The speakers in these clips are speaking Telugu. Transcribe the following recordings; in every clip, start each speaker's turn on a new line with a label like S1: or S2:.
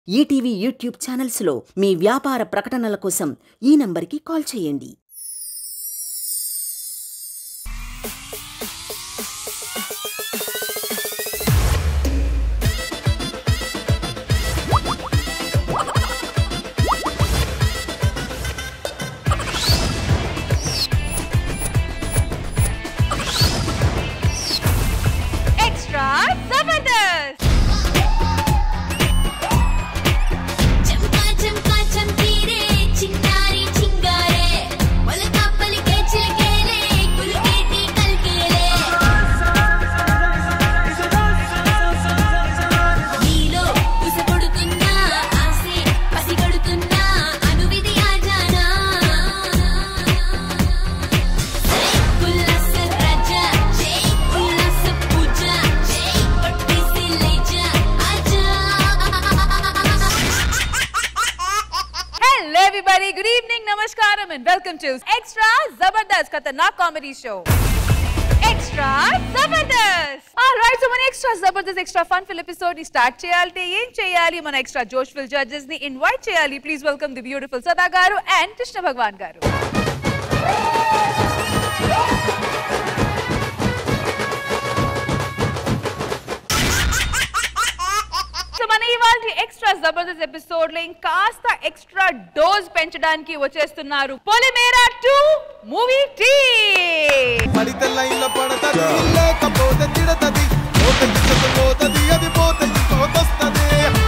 S1: ఈటీవీ యూట్యూబ్ ఛానల్స్లో మీ వ్యాపార ప్రకటనల కోసం ఈ నంబర్కి కాల్ చేయండి
S2: एक्स्ट्रा जबरदस्त
S3: చంకా చంకా చంకీరే చిన్నారి చింగారే మొలక పలికే చిలకేలే కులికేటి కల్కేలే నీలో ఉసపడుతున్నా ఆసే పసిగడుతున్నా అనువిధి ఆజానా కుల్లస రాజా జై కుల్లస పూజ జై పట్టిసి లేజా ఆజా
S2: Hello everybody, good evening, namaskaram and welcome to Extra Zabardast Khatarnak Comedy Show. Extra Jabardasth all right so మన extra Jabardasth extra fun fill episode ని స్టార్ట్ చేయాలంటే ఏం చేయాలి మన ఎక్స్ట్రా జోష్ ఫిల్ జడ్జెస్ ని ఇన్వైట్ చేయాలి please welcome the beautiful Sada garu and Krishna Bhagavan గారు సో మన ఇవాళ ఎక్స్ట్రా జబర్దస్త్ ఎపిసోడ్ లో ఇంకాస్త ఎక్స్ట్రా డోస్ పెంచడానికి వచ్చేస్తున్నారు పొలిమేరా టూ మూవీ టీ
S4: పడితే లైన్లో పడతది లేకపోతే తిడతది పోతే పోతది అది పోతే ఇంకోతొస్తది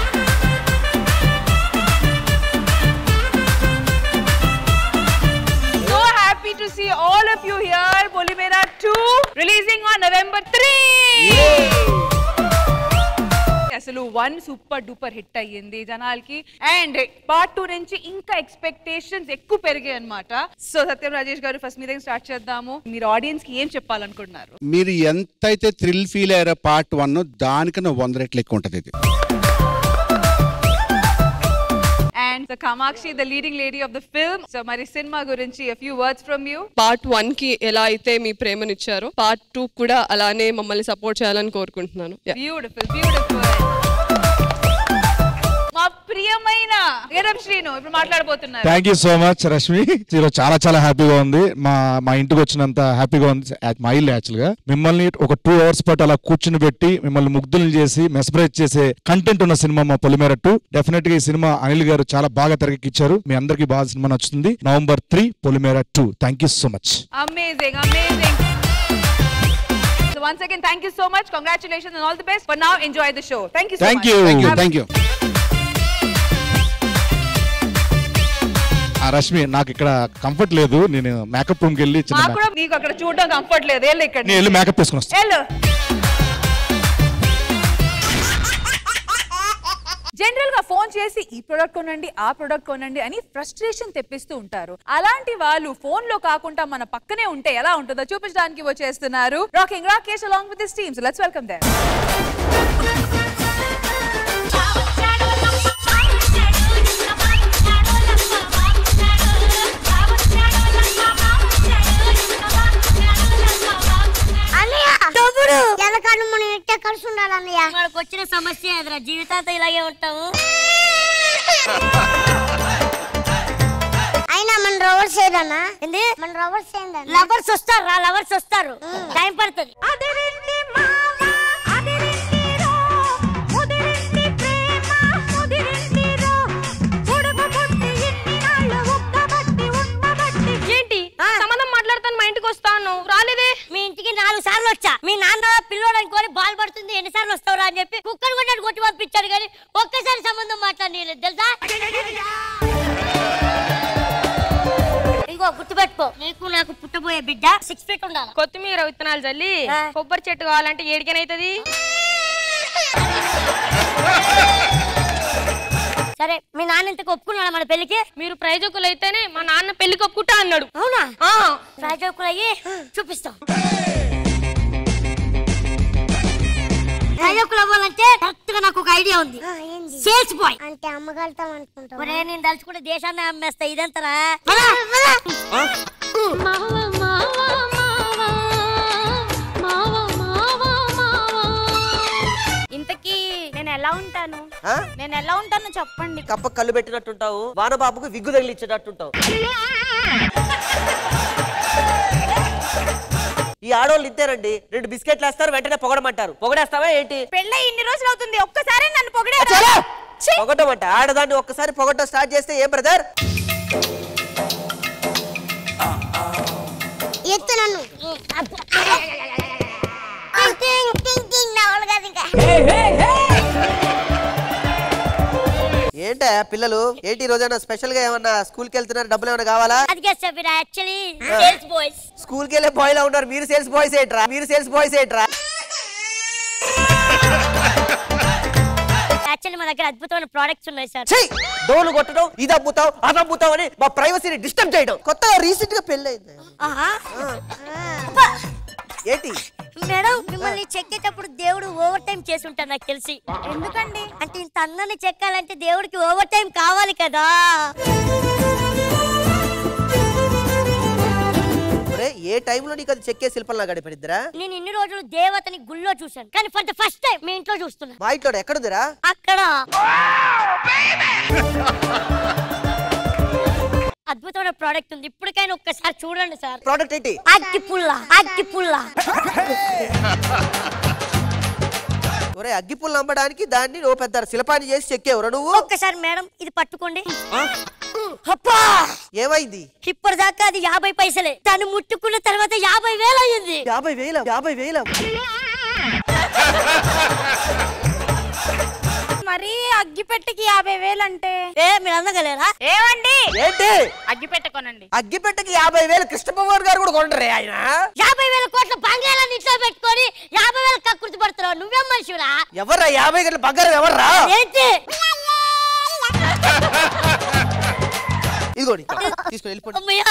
S2: So happy to see all of you here. Polimera 2 releasing on November 3. అసలు వన్ సూపర్ డూపర్ హిట్ అయ్యింది జనాలకి అండ్ పార్ట్ టూ నుంచి ఇంకా ఎక్స్పెక్టేషన్స్ ఎక్కువ పెరిగాయి అనమాట సో సత్యం రాజేష్ గారు ఫస్ట్ మీ దగ్గర స్టార్ట్ చేద్దాము మీరు ఆడియన్స్ కి ఏం చెప్పాలనుకుంటున్నారు
S5: మీరు ఎంతైతే థ్రిల్ ఫీల్ అయ్యారో పార్ట్ వన్ దానికన్నా వంద రెట్లు ఎక్కువ ఉంటుంది ఇది
S2: and Kamakshi the leading lady of the film so మరి సినిమా గురించి few words from you
S6: part one కి ఎలా అయితే మీ ప్రేమనిచ్చారో పార్ట్ టూ కూడా అలానే మమ్మల్ని సపోర్ట్ చేయాలని కోరుకుంటున్నాను Yeah.
S2: బ్యూటిఫుల్ బ్యూటిఫుల్ మా ప్రియమైన గెరప్ శ్రీను ఇప్పుడు మాట్లాడబోతున్నారు
S7: thank you so much Rashmi ఈరోజు చాలా చాలా హ్యాపీగా ఉంది మా మా ఇంటికి వచ్చినంత హ్యాపీగా ఉంది at మా ఇల్లు యాక్చువల్ గా మిమ్మల్ని ఒక టూ అవర్స్ పాటు అలా కూర్చుని పెట్టి మిమ్మల్ని ముగ్ధులు చేసి మెస్పరైజ్ చేసే కంటెంట్ ఉన్న సినిమా మా పొలిమేర టూ డెఫినెట్ గా ఈ సినిమా అనిల్ గారు చాలా బాగా తెరకెక్కించారు మీ అందరికీ బాగా సినిమా నచ్చుతుంది November three Polimera two thank you so much
S2: Amazing, amazing. So once again, thank you so much. Congratulations and all the best. For now, enjoy the show. Thank you so
S5: thank
S2: much.
S5: You
S7: Thank you.
S5: Thank you
S7: ఆ రష్మి నాకు ఇక్కడ కంఫర్ట్ లేదు నేను మేకప్ రూమ్ కి వెళ్ళి చిన్న
S2: మాకు కూడా నీకు అక్కడ చూడడం కంఫర్ట్ లేదు వెళ్ళు ఇక్కడ
S7: నేను వెళ్ళి మేకప్ వేసుకుని వస్తాను
S2: వెళ్ళు జనరల్ గా ఫోన్ చేసి ఈ ప్రొడక్ట్ కొనండి ఆ ప్రొడక్ట్ కొనండి అని ఫ్రస్ట్రేషన్ తెప్పిస్తూ ఉంటారు అలాంటి వాళ్ళు ఫోన్ లో కాకుండా మన పక్కనే ఉంటే ఎలా ఉంటుందో చూపించడానికి వచ్చేస్తున్నారు rocking Rakesh along with this teams let's welcome there
S8: తమ్ముడు ఎలకాడు మనం ఇట్టే కలిసి ఉండాలి అన్నయ్య మనకు వచ్చిన సమస్య ఎదురా జీవితాంతం ఇలాగే ఉంటాము అయినా మన రవర్స్ ఏదన్నా ఏంది మన రవర్స్ ఏందన్నా లవర్స్ వస్తారు రా లవర్స్ వస్తారు టైం పడుతుంది
S9: ఏంటి సంబంధం మాట్లాడతాను మా ఇంటికి వస్తాను రాలేదే
S8: మీ ఇంటికి నాలుగు సార్లు వచ్చా మీ నాన్న పిల్లోడు అనుకోని బాల్ పడుతుంది ఎన్నిసార్లు వస్తావురా అని చెప్పి కుక్కర్ కొట్టాడు కొట్టి పంపించాడు కానీ ఒక్కసారి సంబంధం మాట్లాడి తెలుసా ఇంకో గుర్తుపెట్టుకో నీకు నాకు పుట్టబోయే బిడ్డ సిక్స్ ఫీట్ ఉండాలి
S9: కొత్తిమీర విత్తనాలు చల్లి
S8: ఆ.
S9: కొబ్బరి చెట్టు కావాలంటే ఏడికనైతుంది
S8: సరే మీ నాన్న ఇంతకు ఒప్పుకున్నాడా మన పెళ్లికి
S9: మీరు ప్రయోజకులు అయితేనే మా నాన్న పెళ్లి కొప్పుకుంటా అన్నాడు
S8: అవునా
S9: ఆ,
S8: రాజోకులు అయ్యి చూపిస్తాం రాజోకులు అవ్వాలంటే కరెక్ట్ గా నాకు ఒక ఐడియా ఉంది సేల్స్ బాయ్ అంటే అమ్మగలుగుతాం అనుకుంటా ఒరే నేను తలుచుకుంటే దేశాన్ని అమ్మేస్తా ఇదంతరా
S9: ఇంతకీ నేను ఎలా ఉంటాను
S10: ఆ?
S9: నేను ఎలా ఉంటానో చెప్పండి
S10: కప్ప కళ్ళు పెట్టినట్టుంటావు వానబాబుకు విగ్గు తగిలిచ్చేటట్టుంటావు ఈ ఆడోళ్ళు ఇంతేనండి రెండు బిస్కెట్లు వేస్తారు వెంటనే పొగడమంటారు పొగడేస్తావా ఏంటి
S9: పెళ్ళై ఇన్ని రోజులు అవుతుంది ఒక్కసారి నన్ను పొగిడే
S10: పొగడమంట ఆడదాన్ని ఒక్కసారి పొగడటం స్టార్ట్ చేస్తే ఏం బ్రదర్
S8: ఎత్తు నన్ను టింగ్ టింగ్ టింగ్ నా వాళ్ళు కాదు ఇంకా
S10: ఏంటా పిల్లలు ఏంటి ఈ రోజైనా స్పెషల్ గా ఏమన్నా స్కూల్ కి వెళ్తున్నారు డబ్బులు ఏమైనా కావాలా
S8: అది కాదు సార్ మీరు యాక్చువల్లీ సేల్స్ బాయ్స్
S10: స్కూల్ కి వెళ్ళే బాయ్ లా ఉన్నారు మీరు సేల్స్ బాయ్స్ ఏంట్రా మీరు సేల్స్ బాయ్స్ ఏంట్రా
S8: యాక్చువల్లీ మా దగ్గర అద్భుతమైన ప్రోడక్ట్స్ ఉన్నాయి సార్
S10: చెయ్ డోలు కొట్టడం ఇది అమ్ముతావు అది అమ్ముతావు అని మా ప్రైవసీని డిస్టర్బ్ చేయడం కొత్తగా రీసెంట్ గా పెళ్ళైంది
S8: ఆహా
S10: ఏంటి
S8: మేడం మిమ్మల్ని చెక్కేటప్పుడు దేవుడు ఓవర్ టైం చేసి ఉంటాడు నాకు తెలిసి ఎందుకండి అంటే ఇంత అందాన్ని చెక్కాలంటే దేవుడికి ఓవర్ టైం కావాలి కదా
S10: ఒరే ఏ టైంలో నీకు అది చెక్కే శిల్పంలా గడిపడిద్దరా
S8: నేను ఇన్ని రోజులు దేవతని గుళ్ళో చూశాను కానీ ఫర్ ద ఫస్ట్ టైం మీ ఇంట్లో చూస్తున్నా
S10: మా ఇంట్లో ఎక్కడుందిరా
S8: అక్కడ అద్భుతమైన ప్రోడక్ట్ ఉంది ఇప్పటికైనా ఒక్కసారి చూడండి సార్
S10: ప్రోడక్ట్ ఏంటి
S8: అగ్గి పుల్ల అగ్గి పుల్ల
S10: ఒరే అగ్గిపుల్లు అమ్మడానికి దాన్ని నువ్వు పెద్ద శిల్పాన్ని చేసి చెక్కేవరా నువ్వు
S8: ఒక్కసారి మేడం ఇది పట్టుకోండి అప్పా
S10: ఏమైంది
S8: ఇప్పటిదాకా అది యాభై పైసలే తను ముట్టుకున్న తర్వాత యాభై వేలు అయ్యింది
S10: యాభై వేల యాభై వేల
S9: మరి అగ్గిపెట్టెకి యాభై వేలు అంటే
S8: ఏ మీరు అందగలేరా
S9: ఏమండి
S10: ఏంటి
S9: అగ్గి పెట్టుకోనండి
S10: అగ్గిపెట్టకి యాభై వేలు కృష్ణపవార్ గారు కూడా కొండరే ఆయన
S8: యాభై వేల కోట్ల బంగాళాన్ని ఇంట్లో పెట్టుకొని యాభై వేల కక్కుర్తి పడుతున్నావు నువ్వేం మనుషురా
S10: ఎవర్రా యాభై గంటల బంగారం ఎవర్రా
S8: ఏంటి
S10: ఇదిగోండి తీసుకొని వెళ్ళిపోండి
S8: అమ్మయ్యా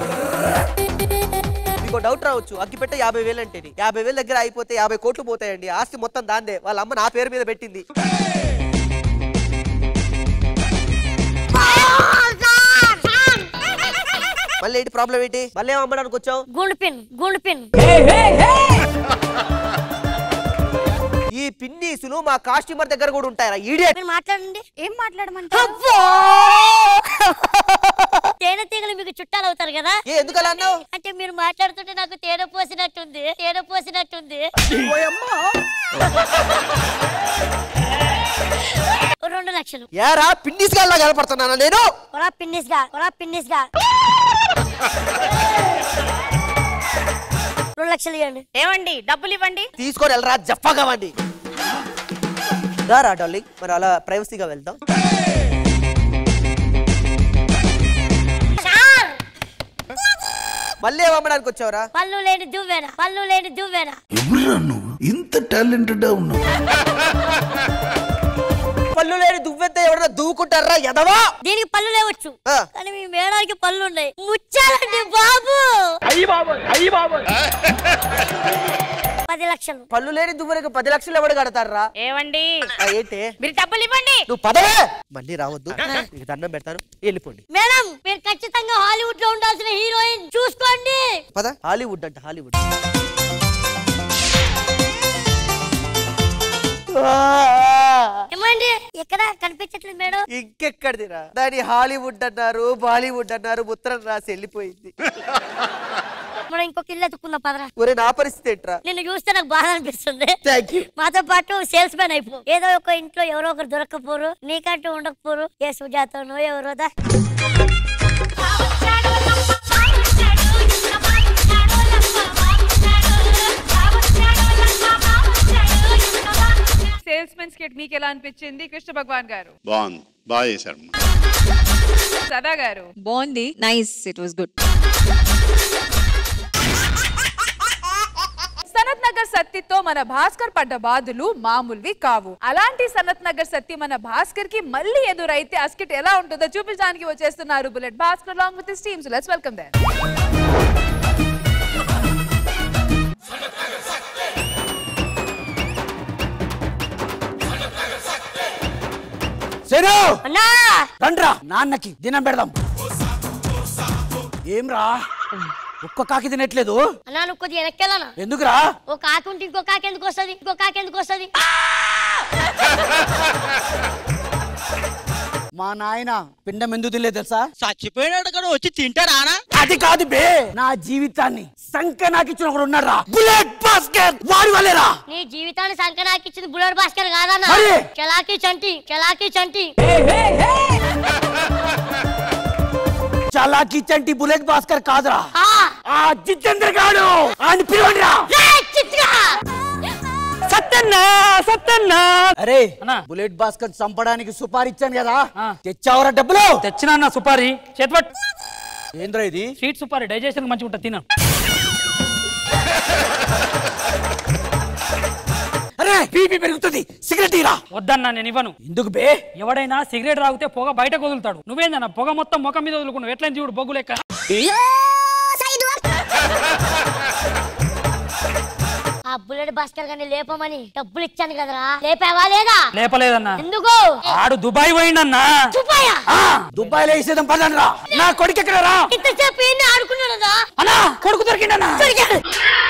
S10: మీకు డౌట్ రావచ్చు అగ్గిపెట్ట యాభై వేలు అంటే యాభై వేల దగ్గర అయిపోతే యాభై కోట్లు పోతాయండి ఆస్తి మొత్తం దాందే వాళ్ళ అమ్మ నా పేరు మీద పెట్టింది మళ్ళీ ఏంటి ప్రాబ్లం ఏంటి మళ్ళీ ఏం అమ్మడానికి వచ్చావు
S8: గుండు పిన్ గుండు పిన్
S10: ఈ పిన్నీసులు మా కాస్ట్యూమర్ దగ్గర కూడా ఉంటాయరా ఈడియట్
S8: మీరు మాట్లాడండి
S9: ఏం మాట్లాడమంటారు
S8: అబ్బో! తేనె తీగలు మీకు చుట్టాలు అవుతారు కదా
S10: ఏ ఎందుకు అలా అన్నావు
S8: అంటే మీరు మాట్లాడుతుంటే నాకు తేనె పోసినట్టుంది తేనె పోసినట్టుంది రెండు లక్షలు
S10: ఏరా పిన్నీస్ గాల్లా కనపడుతున్నానా నేను
S8: కొలా పిన్నిస్ గా కొలా పిన్నిస్ గా రెండు లక్షలు ఇవ్వండి
S9: ఏమండి డబ్బులు ఇవ్వండి
S10: తీసుకొని వెళ్ళరా జఫాగా వండి రా డార్లింగ్ మరి అలా ప్రైవసీగా వెళ్దాం
S8: సార్
S10: మళ్ళీ ఏం అమ్మడానికి వచ్చావురా
S8: పళ్ళు లేని దువ్వేనా పళ్ళు లేని దువ్వేనా
S11: ఎవరురా నువ్వు ఇంత టాలెంటెడ్ ఉన్నావు
S10: పళ్ళు లేని దువ్వెంత ఎవరైనా దువ్వుకుంటారా ఎదవా
S8: దీనికి పళ్ళు లేవచ్చు
S10: ఆ.
S8: కానీ మీ మేడానికి పళ్ళు ఉన్నాయి ముచ్చాలండి బాబు పది లక్షలు
S10: పళ్ళు లేని దువ్వెనకి పది లక్షలు ఎవడు కడతారా
S9: ఏమండి
S10: ఏంటి
S9: మీరు డబ్బులు ఇవ్వండి
S10: నువ్వు పదవే మళ్ళీ రావద్దు నీకు దండం పెడతాను వెళ్ళిపోండి
S8: మేడం మీరు ఖచ్చితంగా హాలీవుడ్ లో ఉండాల్సిన హీరోయిన్ చూసుకోండి
S10: పద హాలీవుడ్ అంట హాలీవుడ్
S8: ఏమండి ఎక్కడ కనిపించట్లేదు మేడం
S10: ఇంకెక్కడిదిరా దాని హాలీవుడ్ అన్నారు బాలీవుడ్ అన్నారు ఉత్తరం రాసి వెళ్ళిపోయింది
S8: మనం ఇంకొక ఇల్లు ఎత్తుకుందాం పదరా
S10: ఒరే నా పరిస్థితి ఏంట్రా
S8: నిన్ను చూస్తే నాకు బాధ అనిపిస్తుంది
S10: థ్యాంక్ యూ
S8: మాతో పాటు సేల్స్ మ్యాన్ అయిపో ఏదో ఒక ఇంట్లో ఎవరో ఒకరు దొరకపోరు నీకంటూ ఉండకపోరు ఏ సుజాతనో ఎవరోదా
S2: సేల్స్ మెన్ స్కిట్ మీకు ఎలా అనిపించింది కృష్ణ భగవాన్ గారు
S5: బాగుంది బాగా చేశారు
S2: సదా గారు
S12: బాగుంది nice it was good
S2: Sanath Nagar సత్తితో మన భాస్కర్ పడ్డ బాధలు మామూలువి కావు అలాంటి సనత్ నగర్ సత్తి మన భాస్కర్ కి మళ్ళీ ఎదురైతే ఆ స్కిట్ ఎలా ఉంటుందో చూపించడానికి వచ్చేస్తున్నారు bullet Bhaskar long with teams let's welcome there
S13: శరు
S8: అన్నా
S13: రండ్రా నాన్నకి దినం పెడదాం ఏమ్రా ఒక్క కాకి తినట్లేదు
S8: అన్నా నువ్వు కొద్దిగా వెనక్కెళ్ళనా
S13: ఎందుకురా
S8: ఓ కాకి ఉంటే ఇంకో కాకి ఎందుకు వస్తుంది ఇంకో కాకి ఎందుకు వస్తుంది
S13: మా నాయన పిండం ఎందుకు తినలేదు తెలుసా
S14: చచ్చిపోయినాడు కదా వచ్చి తింటారా
S13: అది కాదు బే నా జీవితాన్ని సంఖ్య నాకు ఇచ్చిన ఒకడు ఉన్నాడు రా బుల్లెట్ బాస్కెట్ వాడి వల్లేరా
S8: నీ జీవితాన్ని సంకనాకి ఇచ్చింది బుల్లెట్ భాస్కర్ కాదన్నా
S13: మరి?
S8: చలాకీ చంటి చలాకీ చంటి
S13: చలాకీ చంటి బుల్లెట్ భాస్కర్ కాదురా
S8: ఆ,
S13: ఆ జితేంద్ర గాడు అని పిలవండి రా
S8: రేయ్, చిత్రా!
S13: సత్తన్నా సత్తన్నా అరే బుల్లెట్ భాస్కర్ చంపడానికి సుపారీ ఇచ్చాను కదా తెచ్చావరా డబ్బులు
S15: తెచ్చినా సుపారి చేతిపట్
S13: ఏంద్రా ఇది
S15: స్వీట్ సుపారి డైజెషన్ మంచిగా ఉంటుంది తిన
S13: అరే బీపీ పెరుగుతుంది సిగరెట్ ఇరా
S15: వద్దన్నా నేను ఇవ్వను
S13: ఎందుకు బే
S15: ఎవడైనా సిగరెట్ తాగితే పొగ బయటకు వదులుతాడు నువ్వేందన్నా పొగ మొత్తం ముఖం మీద వదులుకున్నావు ఎట్లా చూడు బొగ్గు లెక్క
S8: ఆ బుల్లెట్ భాస్కర్ గారిని లేపమని డబ్బులు ఇచ్చాను కదరా లేపావా లేదా
S15: లేపలేదన్నా
S8: ఎందుకు
S15: ఆడు దుబాయ్ పోయిండన్నా
S8: చూపాయా
S13: దుబాయ్ లో వేసేదాం పదండి రా నా కొడుకు ఎక్కడ రా
S8: ఇంతసేపు ఏంటి ఆడుకున్నాడా
S13: అన్నా కొడుకు దొరికిండన్నా
S8: దొరికాడు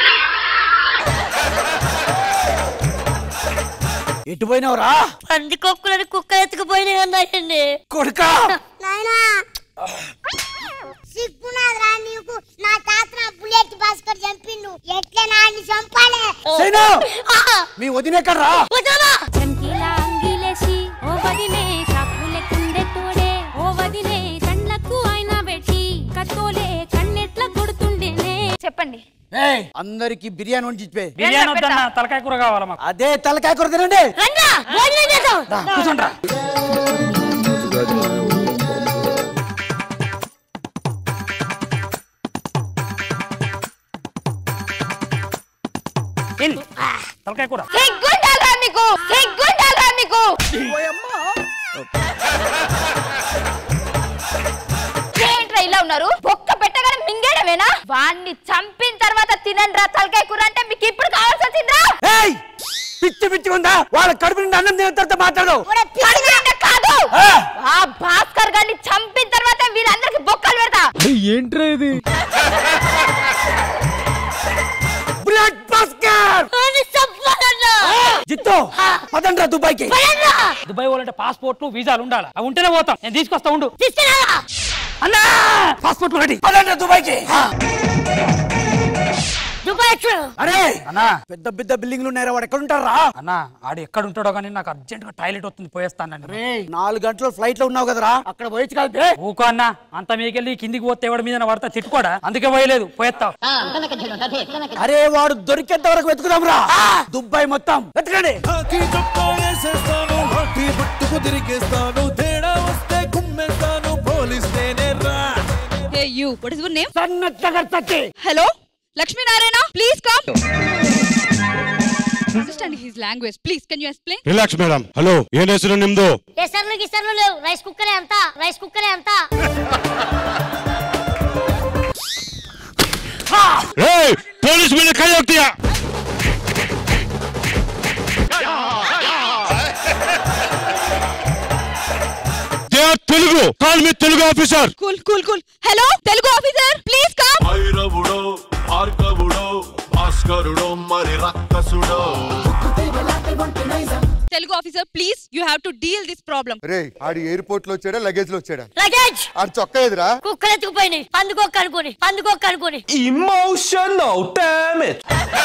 S13: ఎటు పోయినావురా
S8: పందికొక్కులని కుక్క ఎత్తుకుపోయినాయి అన్నాయండి
S13: కొడుకా
S16: నాయనా సిగ్గునాదిరా నీకు నా తాత నా బుల్లెట్ భాస్కర్ చంపిండు ఎట్లా నాన్ని చంపాలే
S13: సైనా మీ వదిన ఎక్కడ రా
S3: చంకీలా అంగిలేసి ఓ వదిలే చాకులే కుండే తోడే ఓ వదిలే కండ్లకు ఆయన పెట్టి కత్తోలే కన్నెట్ల కొడుతుండేనే
S9: చెప్పండి
S13: ఏయ్, అందరికి బిర్యానీ వండి ఇచ్చిపోయి
S15: బిర్యానీ వద్దన్నా తలకాయ కూర కావాలా మాకు
S13: అదే తలకాయ కూర తినండి
S8: రండ్రా భోజనం చేద్దాం
S13: రా, కూర్చోండ్రా
S15: ఏంది? తలకాయ కూర
S9: సిగ్గుండాలరా మీకు సిగ్గుండాలరా మీకు ఏంట్రా ఇలా ఉన్నారు బొక్క పెట్టగానే మింగేయడమేనా వాణ్ణి చంపిన తర్వాత తినండి రా తలకాయ కూర అంటే మీకు ఇప్పుడు కావాల్సి వచ్చిందిరా
S13: ఏయ్ పిచ్చి పిచ్చి ఉందా వాళ్ళ కడుపు నుండి అన్నం తిన్న తర్వాత మాట్లాడు
S9: కడుపు నిండా కాదు
S13: ఆ.
S9: ఆ భాస్కర్ గారిని చంపిన తర్వాత వీళ్ళందరికి బొక్కలు పెడతా
S13: ఏంట్రా ఇది బ్లడ్ బాస్కర్ జిత్తు పదండ్రా దుబాయ్కి
S15: దుబాయ్ పోవాలంటే పాస్పోర్ట్లు వీసాలు ఉండాలి అవి ఉంటేనే పోతాం నేను తీసుకొస్తా ఉండు
S13: అన్నా పాస్పోర్ట్ రెడీ పదండ్రా దుబాయ్కి
S8: దుబాయ్ వచ్చాడు
S13: అరే
S15: అన్నా
S13: పెద్ద పెద్ద బిల్డింగ్లు ఉన్నారా వాడు ఎక్కడ ఉంటారా
S15: అన్నా ఆడు ఎక్కడ ఉంటాడో కానీ నాకు అర్జెంట్ గా టాయిలెట్ వస్తుంది పోయేస్తానండి
S13: రే నాలుగు గంటలు ఫ్లైట్ లో ఉన్నావు కదరా అక్కడ పోయొచ్చు కాదు
S15: ఊకో అన్న అంత మీకెళ్ళి కిందికి పోతే ఎవడి మీద పడతా తిట్టుకోడా అందుకే పోయలేదు పోయేస్తావు
S13: అరే వాడు దొరికేంత వరకు వెతుకుదాం రా దుబాయ్ మొత్తం వెతకండి
S4: హాకీ చొక్కా వేసేస్తాను లాఠీ పట్టుకు తిరిగేస్తాను తేడా వస్తే కుమ్మేస్తాను పోలిస్తేనే రా
S12: Hey, you. What is your name?
S13: Sanath Nagar Satti
S12: Hello? Lakshmi Narayana, please come. Understanding his language. Please, can you explain?
S5: Relax madam hello ಏನ್ ಹೆಸರು ನಿಮ್ದು
S8: ఎసర్లు గిసర్లు లేవు రైస్ కుక్కరే అంతా రైస్ కుక్కరే అంతా
S5: ಏಯ್ ಪೊಲೀಸ್ ಮೇಲೆ ಕೈ ಹೋಗ್ತೀಯಾ they are Telugu call me Telugu officer
S12: Cool, cool, cool. Hello, Telugu officer, please come.
S17: భైరవుడో భార్గవుడో భాస్కరుడో మరి రక్కసుడో
S12: Telugu officer, please, you have to deal this problem.
S18: రే ఆడి ఎయిర్పోర్ట్ లో వచ్చాడా లగేజ్ లో వచ్చాడా
S8: లగేజ్
S18: ఆడి చొక్కా ఎదురా
S8: కుక్కలు ఎత్తుకుపోయినాయి పందుకొక్క అనుకోని పందుకొక్క అనుకోని
S4: ఇమోషనల్ డామేజ్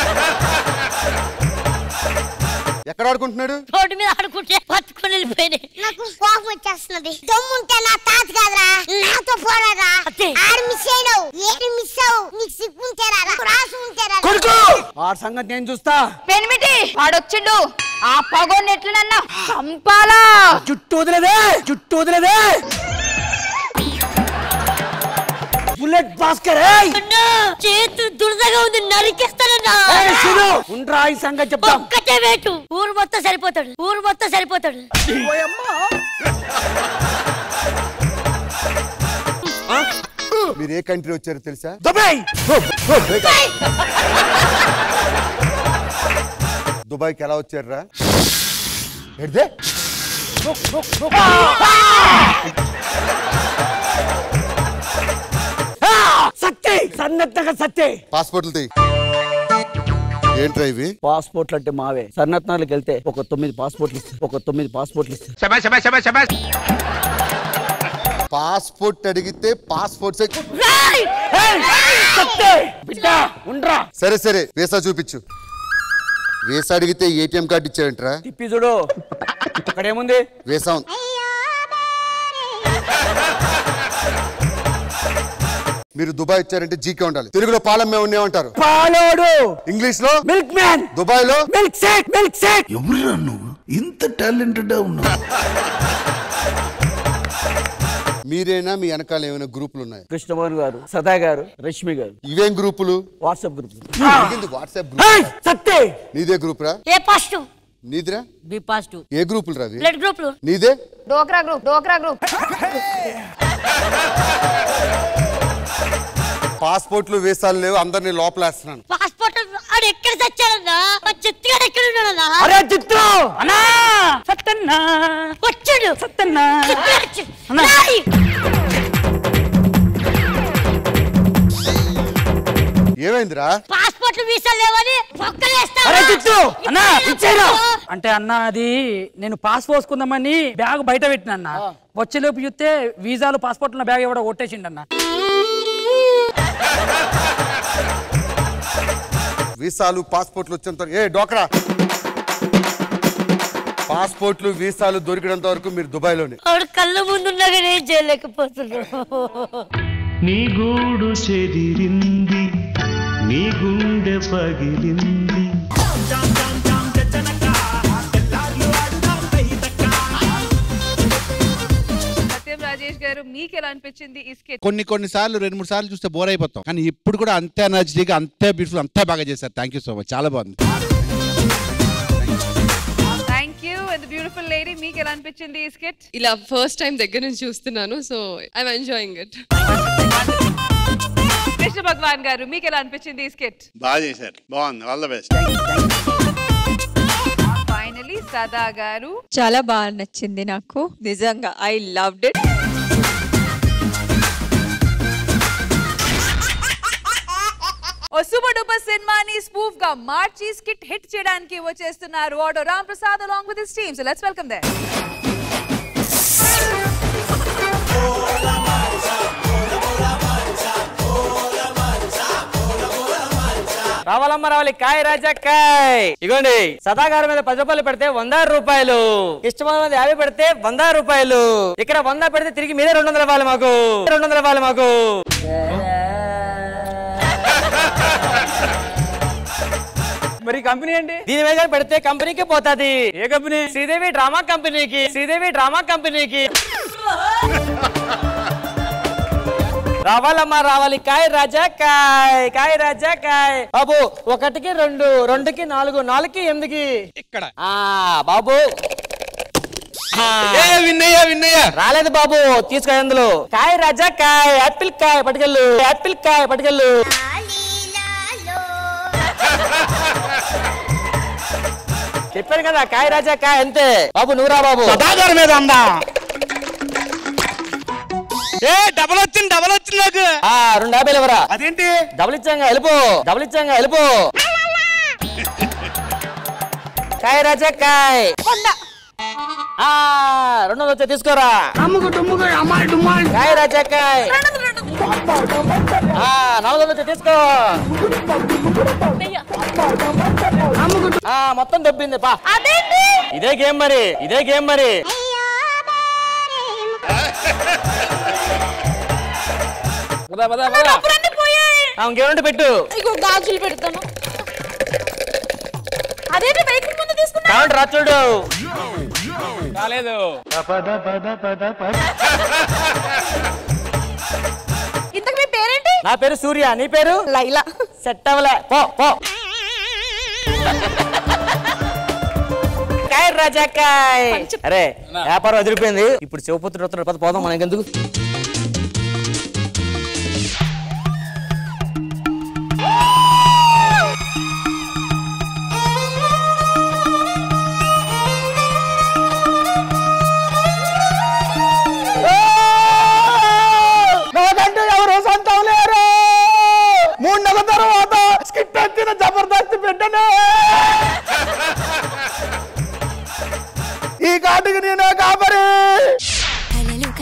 S18: ఎక్కడ ఆడుకుంటున్నాడు
S8: రోడ్డు మీద ఆడుకుంటే పట్టుకొని వెళ్ళిపోయినాయి
S16: నాకు కోపం వచ్చేస్తున్నది దమ్ముంటే నా తాత కాదురా నాతో పోరాడా ఆడు మిస్ అయినావు ఏడు మిస్ అవు నీకు సిగ్గుంటేరా రాసు ఉంటేరా
S13: కొడుకు వాడి సంగతి నేను చూస్తా
S9: పెనిమిటి వాడొచ్చిండు ఆ పగోని ఎట్లనన్నా చంపాలా
S13: జుట్టు వదిలేదే జుట్టు వదిలేదే బుల్లెట్ భాస్కర్ ఏయ్!
S8: చేతు దురదగా ఉంది నరికేస్తానన్నా
S13: ఏయ్, శీను, ఉండ్రా ఈ సంగతి చెప్తాం
S8: ఒక్కటే వేటు ఊరు మొత్తం సరిపోతాడు ఊరు మొత్తం సరిపోతాడు
S18: మీరు ఏ కంట్రీ వచ్చారో తెలుసా
S13: దుబాయ్
S18: దుబాయ్కి ఎలా వచ్చారా ఎడితే
S13: సత్తే సన్నత్తగా సత్తే
S18: పాస్పోర్ట్లు తీ ఏంట్రా ఇవి
S13: పాస్పోర్ట్లు అంటే మావే సన్నత్నాలకు వెళ్తే ఒక తొమ్మిది పాస్పోర్ట్లు ఇస్తారు ఒక తొమ్మిది పాస్పోర్ట్లు ఇస్తారు
S18: పాస్పోర్ట్ అడిగితే పాస్పోర్ట్
S13: ఉండ్రా
S18: సరే సరే వీసా చూపించు వీసా అడిగితే ఏటీఎం కార్డు ఇచ్చాడంట్రా
S13: తిప్పి చూడు అక్కడ ఏముంది
S18: వీసా ఉంది. మీరు దుబాయ్ ఇచ్చారంటే జీకే ఉండాలి తెలుగులో పాలమ్మే ఉండేమంటారు
S13: పాలోడు
S18: ఇంగ్లీష్ లో
S13: మిల్క్ మ్యాన్
S18: దుబాయ్ లో
S13: మిల్క్ షేక్ మిల్క్ షేక్
S11: ఎవరురా నువ్వు ఇంత టాలెంటెడ్ ఉన్నావు
S18: మీరేనా మీ వెనకాల ఏమైనా గ్రూపులు ఉన్నాయి
S13: కృష్ణమోహన్ గారు సదా గారు రష్మి గారు
S18: ఇవేం గ్రూపులు
S13: వాట్సాప్ గ్రూప్
S18: అడిగింది వాట్సాప్ గ్రూప్
S13: సత్తే
S18: నీదే గ్రూప్ రా
S8: ఏ పాజిటివ్
S18: నీదిరా
S8: బి పాజిటివ్
S18: ఏ గ్రూపులు రవి
S8: బ్లడ్ గ్రూపులు
S18: నీదే
S9: డోక్రా గ్రూప్ డోక్రా గ్రూప్
S18: పాస్పోర్ట్లు వీసాలు లేవు అందరినీ లోపలేస్తున్నాను
S8: పాస్పోర్ట్ ఆడు ఎక్కడ తెచ్చాడన్నా ఆ చిత్తుగాడు ఎక్కడ ఉన్నాడన్నా
S13: అరే చిత్తు
S15: అన్నా సత్తన్నా
S8: వచ్చాడు
S15: సత్తన్నా అన్నా.
S8: రాయ్.
S18: ఏమైందిరా
S8: పాస్పోర్ట్ వీసా లేవని పొక్కలేస్తా
S15: అరే చిత్తు అన్నా ఇచ్చేరా అంటే అన్న అది నేను పాస్ పోసుకుందామని బ్యాగ్ బయట పెట్టిన అన్న వచ్చేలోపు చూస్తే వీసాలు పాస్పోర్ట్ ఉన్న బ్యాగ్ ఎవడో కొట్టేసిండు అన్న
S18: వీసాలు పాస్పోర్ట్లు వచ్చేంత ఏ డోక్రా పాస్పోర్ట్లు వీసాలు దొరికినంత వరకు మీరు దుబాయ్లోనే
S8: ఆవిడ కళ్ళ ముందున్నా కానీ ఏం చేయలేకపోతున్నాడు
S19: నీ గూడు చెదిరింది నీ గుండె పగిలింది
S2: సత్యం రాజేష్ గారు మీకు ఎలా అనిపించింది ఈ స్కెచ్
S5: కొన్ని కొన్ని సార్లు రెండు మూడు సార్లు చూస్తే బోర్ అయిపోతాం కానీ ఇప్పుడు కూడా అంతే ఎనర్జీగా అంతే బ్యూటిఫుల్ అంతే బాగా చేశారు థ్యాంక్ యూ సో మచ్ చాలా బాగుంది
S2: thank you and beautiful lady మీకు ఎలా అనిపించింది ఈ స్కెచ్
S6: ఇలా ఫస్ట్ టైం దగ్గర నుంచి చూస్తున్నాను so I'm enjoying it
S2: Krishna Bhagavan గారు మీకు ఎలా అనిపించింది ఈ స్కెచ్
S20: బాగా చేశారు బాగుంది ఆల్ ద బెస్ట్
S2: ఫైనలీ సదా గారు
S21: చాలా బాగా నచ్చింది నాకు నిజంగా ఐ లవ్డ్ ఇట్
S2: ఓ సూపర్ డూపర్ సినిమాని స్పూఫ్ గా మార్చి స్కిట్ హిట్ చేయడానికి వచ్చేస్తున్నారు auto Ram Prasad along with his team so let's welcome there
S22: రావాలమ్మ రావాలి కాయ్ రాజా కాయ్ ఇగోండి సదాగారం మీద పది రూపాయలు పెడితే వంద రూపాయలు ఇష్టమైన మీద యాభై పెడితే వంద రూపాయలు ఇక్కడ వంద పెడితే తిరిగి మీరే రెండు వందల ఇవ్వాలి మాకు రెండు వందల ఇవ్వాలి మాకు
S15: మరి కంపెనీ ఏంటి
S22: దీని మీద పెడితే కంపెనీకి పోతాది ఏ కంపెనీ శ్రీదేవి డ్రామా కంపెనీకి శ్రీదేవి డ్రామా కంపెనీకి రావాలమ్మా రావాలి కాయ్ రాజా కాయ్ కాయ్ రాజా కాయ్ బాబు ఒకటికి రెండు రెండుకి నాలుగు నాలుగుకి ఎనిమిదికి ఇక్కడ ఆ బాబు ఆ. రాలేదు బాబు తీసుకో ఎందులో కాయ్ రాజా కాయ్ యాపిల్ కాయ్ పట్టుకెళ్ళు యాపిల్ కాయ్ పట్టుకెళ్ళు చెప్పాను కదా కాయ్ రాజా కాయ్ అంతే బాబు నువ్వురా బాబు
S14: సదాగారి మీద అందా ఏ డబల్ వచ్చింది డబల్ వచ్చింది నాకు
S22: ఆ రెండు యాభైలు ఎవరా
S14: అదేంటి
S22: డబుల్ ఇచ్చాంగా వెళ్ళిపో డబుల్ ఇచ్చాంగా వెళ్ళిపో కాయ్ రాజా కాయ్ ఆ రెండు వందలు వచ్చా తీసుకోరా కాయ్ రాజా కాయ్ ఆ నాలుగు వందలు వచ్చా తీసుకో ఆ మొత్తం దొబ్బింది పా ఇదే గేమ్ మరి ఇదే గేమ్ మరి పద, పద, పద. ఆ, ఇంకేమంటే పెట్టు
S9: ఇగో గాజులు పెడతాను అదేంటి వెహికల్ ముందు తీసుకున్నా
S22: కావండి రా చూడు రాలేదు
S9: ఇంతకు మీ పేరేంటి
S22: నా పేరు సూర్య నీ పేరు
S9: లైలా
S22: సెట్ అవ్వలే పో పో కాయ్ రాజా కాయ్ అరే వ్యాపారం వదిలిపోయింది ఇప్పుడు శివపుత్రుడు వస్తున్నాడు పద పోదాం మనకి ఎందుకు
S14: నాకంటూ ఎవరు సొంతం లేరు మూడు నెలల తర్వాత స్కిట్ వచ్చిన జబర్దస్త్ బిడ్డనే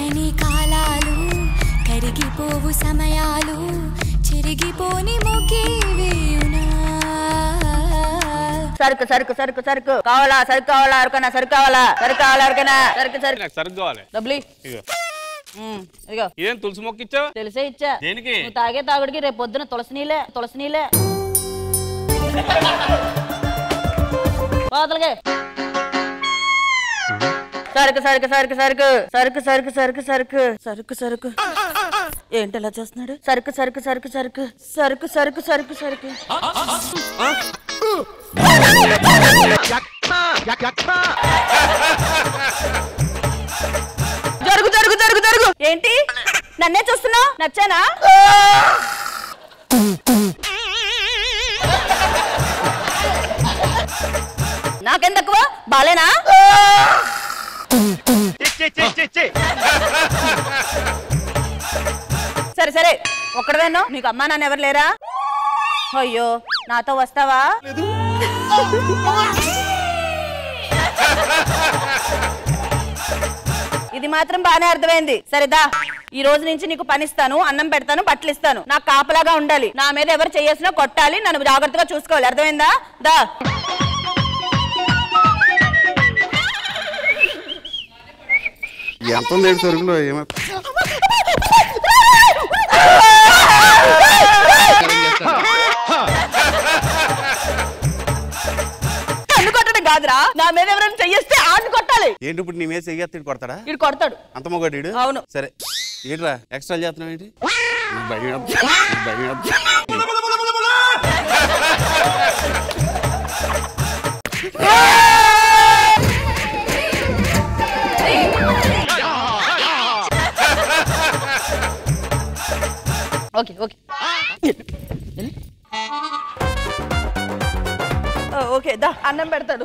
S3: ఆగని కాలాలు కరిగిపోవు సమయాలు చెరిగిపోని ముగివేయునా
S1: సరుకు సరుకు సరుకు సరుకు కావాలా సరుకు కావాలా ఎవరికైనా సరుకు కావాలా సరుకు కావాలా ఎవరికైనా సరుకు సరుకు
S7: నాకు సరుకు కావాలి
S1: డబ్బులు ఇ.
S7: ఇగో
S1: ఉమ్, ఇదిగో
S7: ఏం తులసి మొక్క ఇచ్చావు
S1: తెలిసే ఇచ్చా
S7: దేనికి?
S1: నువ్వు తాగే తాగుడికి రేపు పొద్దున తులసి నీళ్ళే తులసి నీళ్ళే పోతలకే సరుకు సరుకు సరుకు సరుకు సరుకు సరుకు సరుకు సరుకు సరుకు సరుకు ఏంటి ఇలా చేస్తున్నాడు సరుకు సరుకు సరుకు సరుకు సరుకు సరుకు సరుకు సరుకు జరుగు జరుగు జరుగు జరుగు ఏంటి నన్నే చూస్తున్నావు నచ్చానా నాకేం తక్కువ బాలేనా సరే సరే ఒక్కడవేనో నీకు అమ్మా నాన్న ఎవరు లేరా అయ్యో నాతో వస్తావా ఇది మాత్రం బాగానే అర్థమైంది సరేదా ఈ రోజు నుంచి నీకు పనిస్తాను అన్నం పెడతాను బట్టలు ఇస్తాను నాకు కాపలాగా ఉండాలి నా మీద ఎవరు చేసినా కొట్టాలి నన్ను జాగ్రత్తగా చూసుకోవాలి అర్థమైందా దా
S5: ఎంత ఉంది ఏంటి సరుకులో ఏమో
S1: కన్ను కొట్టడం కాదురా నా మీద ఎవరైనా చెయ్యేస్తే ఆడిని కొట్టాలి
S5: ఏంటి ఇప్పుడు నీ మీద చెయ్యి కొడతాడా
S1: ఇడు కొడతాడు
S5: అంత మొగడు
S1: అవును
S5: సరే ఏంట్రా ఎక్స్ట్రా చేస్తున్నావు ఏంటి నీకు భయం వేద్దా? నీకు భయం వేద్దా?
S1: ఓకే ఓకే ఓ, ఓకే దా అన్నం పెడతాడు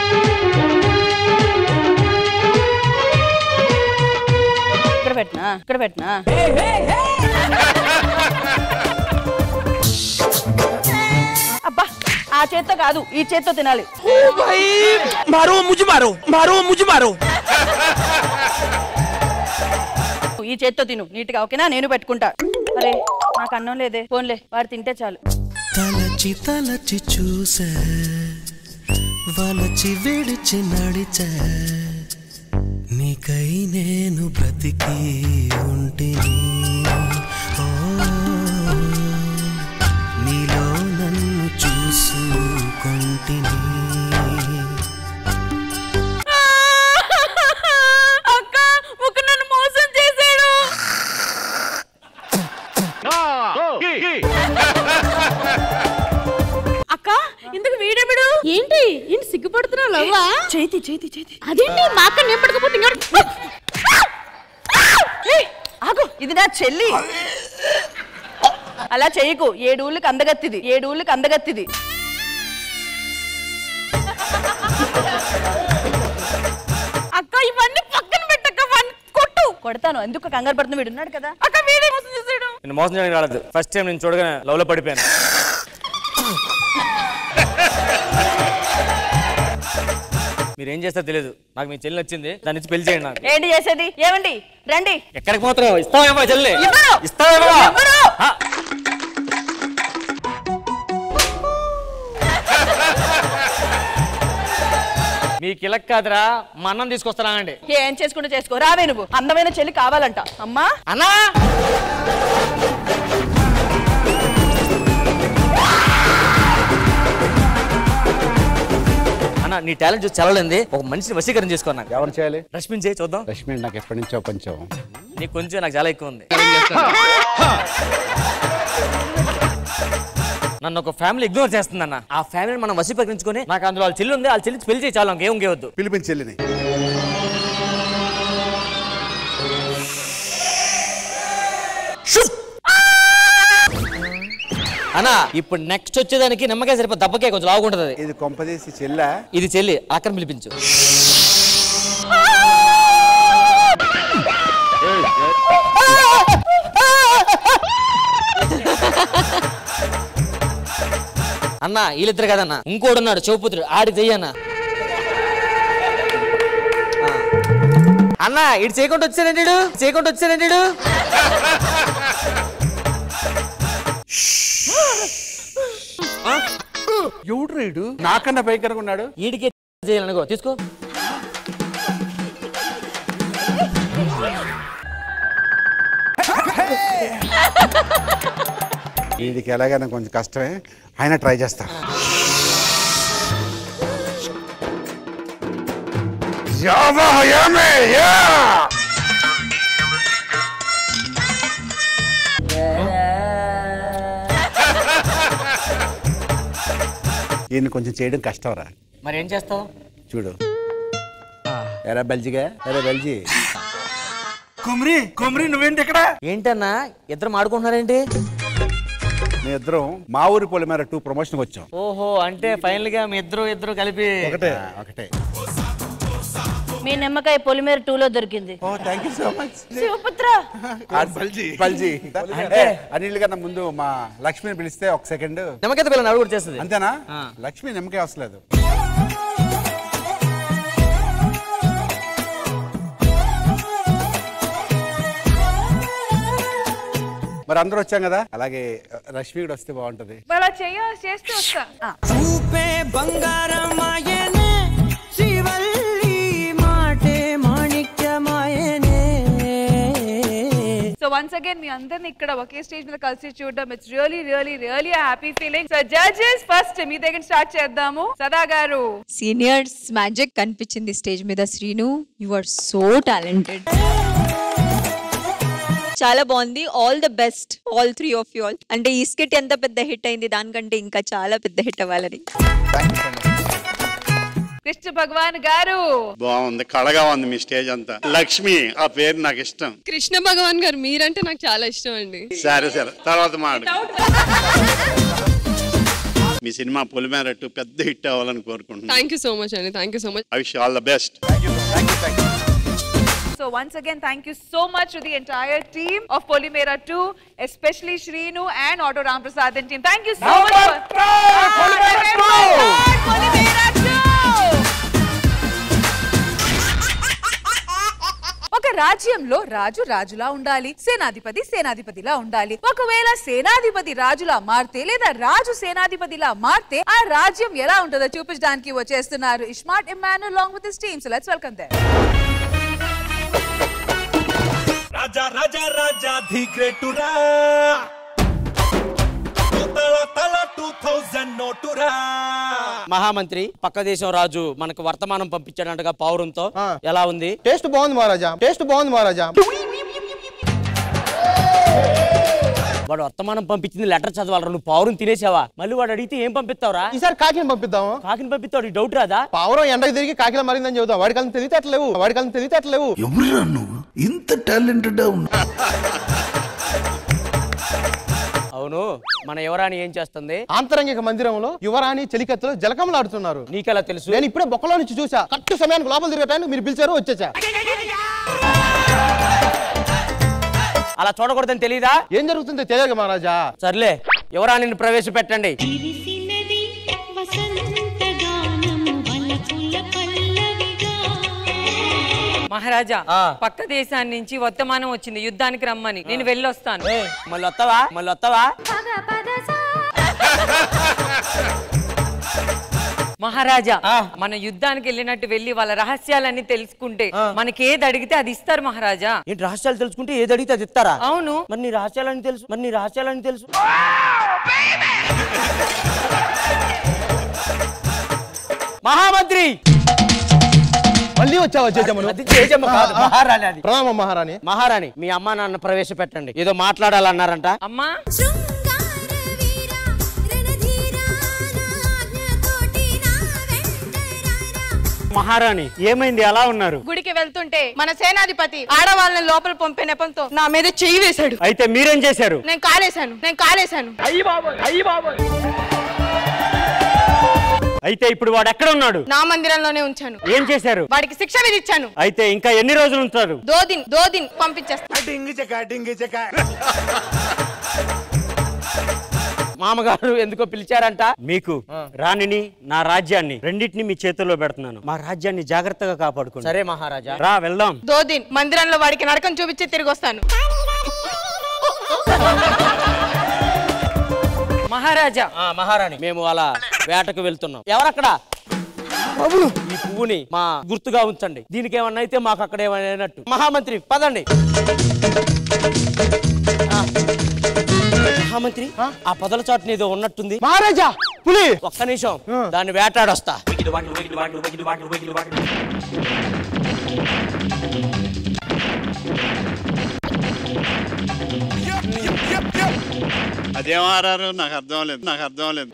S1: ఇక్కడ పెట్టినా ఇక్కడ పెట్టినా అబ్బా ఆ చేత్తో కాదు ఈ చేత్తో తినాలి
S14: मारो मुझे मारो मारो मुझे मारो
S1: ఈ చేత్తో తిను నీట్గా ఓకేనా నేను పెట్టుకుంటా అరే నాకు అన్నం లేదే ఫోన్లే వాడు తింటే చాలు
S23: తలచి తలచి చూసా వలచి విడిచి నడిచా నీకై నేను బ్రతికి ఉంటిని ఓ, నీలో నన్ను చూసుకుంటిని
S1: అక్క ఒక నన్ను మోసం చేశాడు
S24: అక్క ఇందుకు వీడెవడు ఏంటి ఏంటి సిగ్గుపడుతున్నావు లవ్వా
S1: చేతి చేతి చేతి
S24: అదేంటి మా అక్క నేను పడకపోతే ఇంకోటి
S1: ఏయ్, ఆగు ఇది నా చెల్లి అలా చేయకు ఏడూళ్ళకి అందగత్తిది ఏడూళ్ళకి అందగత్తిది అక్క ఇవన్నీ పక్కన పెట్టక్క వాడిని కొట్టు కొడతాను ఎందుకు కంగారు పడుతుంది వీడు ఉన్నాడు కదా అక్క వీడే మోసం చేసాడు
S22: నేను మోసం చేయడానికి రాలేదు ఫస్ట్ టైం నేను చూడగానే లవ్ లో పడిపోయాను మీరు ఏం చేస్తారో తెలియదు నాకు మీ చెల్లి నచ్చింది దాని నుంచి పెళ్లి చేయండి నాకు
S1: ఏంటి చేసేది ఏమండి రండి
S22: ఎక్కడికి పోతున్నావు ఇస్తావేమో చెల్లి
S1: ఇవ్వను.
S22: ఇస్తావేమో
S1: ఇవ్వను.
S22: ఆ. మీకు ఇలక్ కాదురా మా అన్నం తీసుకొస్తానండి
S1: ఏం చేసుకుంటూ చేసుకో రావే నువ్వు అందమైన చెల్లి కావాలంట అమ్మా
S22: అన్నా అన్న నీ టాలెంట్ చూసి చల్లలేదు ఒక మనిషిని వశీకరణ చేసుకో నాకు
S5: ఎవరు చేయాలి
S22: రష్మిన్ చేయి చూద్దాం
S5: రష్మి నాకు ఎప్పటి నుంచో కొంచెం
S22: నీకు కొంచెం నాకు చాలా ఎక్కువ ఉంది నన్ను ఒక ఫ్యామిలీ ఇగ్నోర్ చేస్తుందన్న ఆ ఫ్యామిలీని మనం వశీకరించుకొని నాకు అందులో వాళ్ళ చెల్లి ఉంది వాళ్ళ చెల్లి పెళ్లి చేయి చాలు ఇంకేం ఇంకేవద్దు
S5: పిలిపించి చెల్లిని
S22: అన్న ఇప్పుడు నెక్స్ట్ వచ్చేదానికి నిమ్మకాయ సరిపో దెబ్బకే కొంచెం లాగుంటది
S5: ఇది కొంపదీసి చెల్లా
S22: ఇది చెల్లి అక్కడ పిలిపించు అన్న వీళ్ళిద్దరు కదన్న ఇంకోడు ఉన్నాడు చౌపుత్రుడు ఆడికి చెయ్యన్న అన్న ఇటు చేయకుండా వచ్చానండి ఈడు. చేయకుండా వచ్చానండి ఈడు.
S5: ఎవడు రీడు నాకన్నా భయంకరంగా ఉన్నాడు
S22: ఈడికే చేయాలనుకో తీసుకో
S5: వీడికి ఎలాగైనా కొంచెం కష్టమే ఆయన ట్రై చేస్తా యావా యామే యా ఈయన కొంచెం చేయడం కష్టంరా
S22: మరి ఏం చేస్తావు
S5: చూడు ఎరా బెల్జిగా ఎరా బెల్జీ
S22: కుమ్రి కుమ్రి నువ్వేంటి ఇక్కడ ఏంటన్నా ఇద్దరు మాడుకుంటున్నారేంటి
S5: మీ ఇద్దరం మా ఊరి పొలి మేర టూ ప్రమోషన్కి వచ్చాం
S22: ఓహో అంటే ఫైనల్ గా మీ ఇద్దరు ఇద్దరు కలిపి
S5: ఒకటే ఒకటే
S1: మీ నిమ్మకాయ పొలిమేర టూలో దొరికింది
S5: oh thank you so much
S1: Shivaputra
S5: బల్జీ బల్జీ అంటే అనిల్ కన్నా ముందు మా లక్ష్మిని పిలిస్తే ఒక సెకండ్
S22: నిమ్మకాయ పిల్లలు అడుగు చేస్తుంది
S5: అంతేనా లక్ష్మి నిమ్మకాయ వస్తలేదు మరి అందరూ వచ్చాం కదా అలాగే రష్మి కూడా వస్తే బాగుంటది
S2: అలా చెయ్య చేస్తే వస్తా ఆ.
S22: చూపే బంగారమాయనే శివల్లి మాటే మాణిక్యమాయనే
S2: సో వన్స్ అగైన్ మీ అందరిని ఇక్కడ ఒకే స్టేజ్ మీద కలిసి చూడడం it's really really really happy feeling so judges first మీ దగ్గర స్టార్ట్ చేద్దాము సదా గారు
S21: సీనియర్స్ మ్యాజిక్ కనిపించింది స్టేజ్ మీద Srinu you are so talented చాలా బాగుంది all the best all three of you all అంటే ఈ స్కిట్ ఎంత పెద్ద హిట్ అయింది దానికంటే ఇంకా చాలా పెద్ద హిట్ అవ్వాలని
S2: కృష్ణ భగవాన్ గారు
S20: బాగుంది కళగా ఉంది మీ స్టేజ్ అంతా లక్ష్మి ఆ పేరు నాకు ఇష్టం
S6: కృష్ణ భగవాన్ గారు మీరంటే నాకు చాలా ఇష్టం అండి
S20: సరే సరే తర్వాత మాట మీ సినిమా పొలిమేరట్టు పెద్ద హిట్ అవ్వాలని కోరుకుంటున్నాను
S6: థ్యాంక్ యూ సో మచ్ అండి thank you so much
S20: I wish all the best
S2: So once again, thank you so much to the entire team of Polymera 2, especially Shrinu and Auto Ram Prasad and team. Thank you so much. For... Polymera 2! ఒక రాజ్యంలో రాజు రాజులా ఉండాలి సేనాధిపతి సేనాధిపతిలా ఉండాలి ఒకవేళ సేనాధిపతి రాజులా మారితే లేదా రాజు సేనాధిపతిలా మారితే ఆ రాజ్యం ఎలా ఉంటుందో చూపించడానికి వచ్చేస్తున్నారు iSmart Emmanuel long with his team so let's welcome them
S4: Raja Raja Raja the గ్రేటురా తల తల టూ థౌజండ్ నోటురా
S22: మహామంత్రి పక్క దేశం రాజు మనకు వర్తమానం పంపించాడంటగా పౌరంతో ఎలా ఉంది
S7: టేస్ట్ బాగుంది మహారాజా టేస్ట్ బాగుంది మహారాజా
S22: వాడు వర్తమానం పంపించింది లెటర్ చదవాలి నువ్వు పౌరం తినేసావా మళ్ళీ వాడు అడిగితే ఏం పంపిస్తావురా
S7: ఈసారి కాకిని పంపిద్దాము
S22: కాకిని పంపిస్తాడు డౌట్ రాదా
S7: పావురం ఎండకు తిరిగి కాకిలా మరిందని చెబుతాం వాడికి అంత తెలివితేటలేవు వాడికి అంత తెలివితేటలేవు
S11: ఎవరురా నువ్వు ఇంత టాలెంటెడ్ ఉన్నా
S22: అవును మన యువరాణి ఏం చేస్తుంది
S7: ఆంతరంగిక మందిరంలో యువరాణి చెలికత్తలు జలకమలాడుతున్నారు
S22: నీకెలా తెలుసు
S7: నేను ఇప్పుడే బొక్కలో నుంచి చూసా కరెక్ట్ సమయానికి లోపల తిరగటానికి మీరు పిలిచారు వచ్చేసా
S22: అలా చూడకూడదని తెలీదా
S7: ఏం జరుగుతుందో తెలియదు మహారాజా
S22: సర్లే యువరాణిని ప్రవేశపెట్టండి
S10: మహారాజా పక్క దేశాన్ని నుంచి వర్తమానం వచ్చింది యుద్ధానికి రమ్మని నేను వెళ్ళొస్తాను
S22: మళ్ళీ వస్తావా మళ్ళీ వస్తావా
S10: మహారాజా మన యుద్ధానికి వెళ్ళినట్టు వెళ్ళి వాళ్ళ రహస్యాలన్నీ తెలుసుకుంటే మనకి ఏది అడిగితే అది ఇస్తారు మహారాజా
S22: ఏంటి రహస్యాలు తెలుసుకుంటే ఏది అడిగితే అది ఇస్తారా
S10: అవును
S22: మరి నీ రహస్యాలని తెలుసు మరి నీ రహస్యాలని తెలుసు మహామంత్రి
S7: మళ్ళీ వచ్చావా జేజమ్మను
S22: అది జేజమ్మ కాదు మహారాణి అది
S7: ప్రణామం మహారాణి
S22: మహారాణి మీ అమ్మా నాన్న ప్రవేశపెట్టండి ఏదో మాట్లాడాలన్నారంట
S10: అమ్మా
S22: మహారాణి ఏమైంది ఎలా ఉన్నారు
S12: గుడికి వెళ్తుంటే మన సేనాధిపతి ఆడవాళ్ళని లోపల పంపే నెపంతో నా మీద చెయ్యి వేశాడు
S22: అయితే మీరేం చేశారు
S12: నేను కాలేశాను నేను కాలేశాను
S22: అయితే ఇప్పుడు వాడు ఎక్కడ ఉన్నాడు
S12: నా మందిరంలోనే ఉంచాను
S22: ఏం చేశారు
S12: వాడికి శిక్ష విధించాను
S22: అయితే ఇంకా ఎన్ని రోజులు ఉంటారు
S12: దోదిన్ దోదిన్ పంపించేస్తా
S22: మామగారు ఎందుకో పిలిచారంట
S13: మీకు రాణిని నా రాజ్యాన్ని రెండింటిని మీ చేతుల్లో పెడుతున్నాను మా రాజ్యాన్ని జాగ్రత్తగా కాపాడుకోండి
S22: సరే మహారాజా
S13: రా వెళ్దాం
S12: దోదిన్ మందిరంలో వాడికి నరకం చూపించి తిరిగి వస్తాను
S10: మహారాజా
S22: ఆ, మహారాణి మేము అలా వేటకు వెళ్తున్నాం ఎవరక్కడ ఈ పువ్వుని మా గుర్తుగా ఉంచండి దీనికి ఏమన్నా అయితే మాకు అక్కడ ఏమైనా అయినట్టు మహామంత్రి పదండి ఆ. మహామంత్రి ఆ పొదల చాటున ఏదో ఉన్నట్టుంది
S7: మహారాజా పులి
S22: ఒక్క నిమిషం దాన్ని వేటాడొస్తా
S20: అదేం ఆరారు నాకు అర్థం లేదు నాకు అర్థం లేదు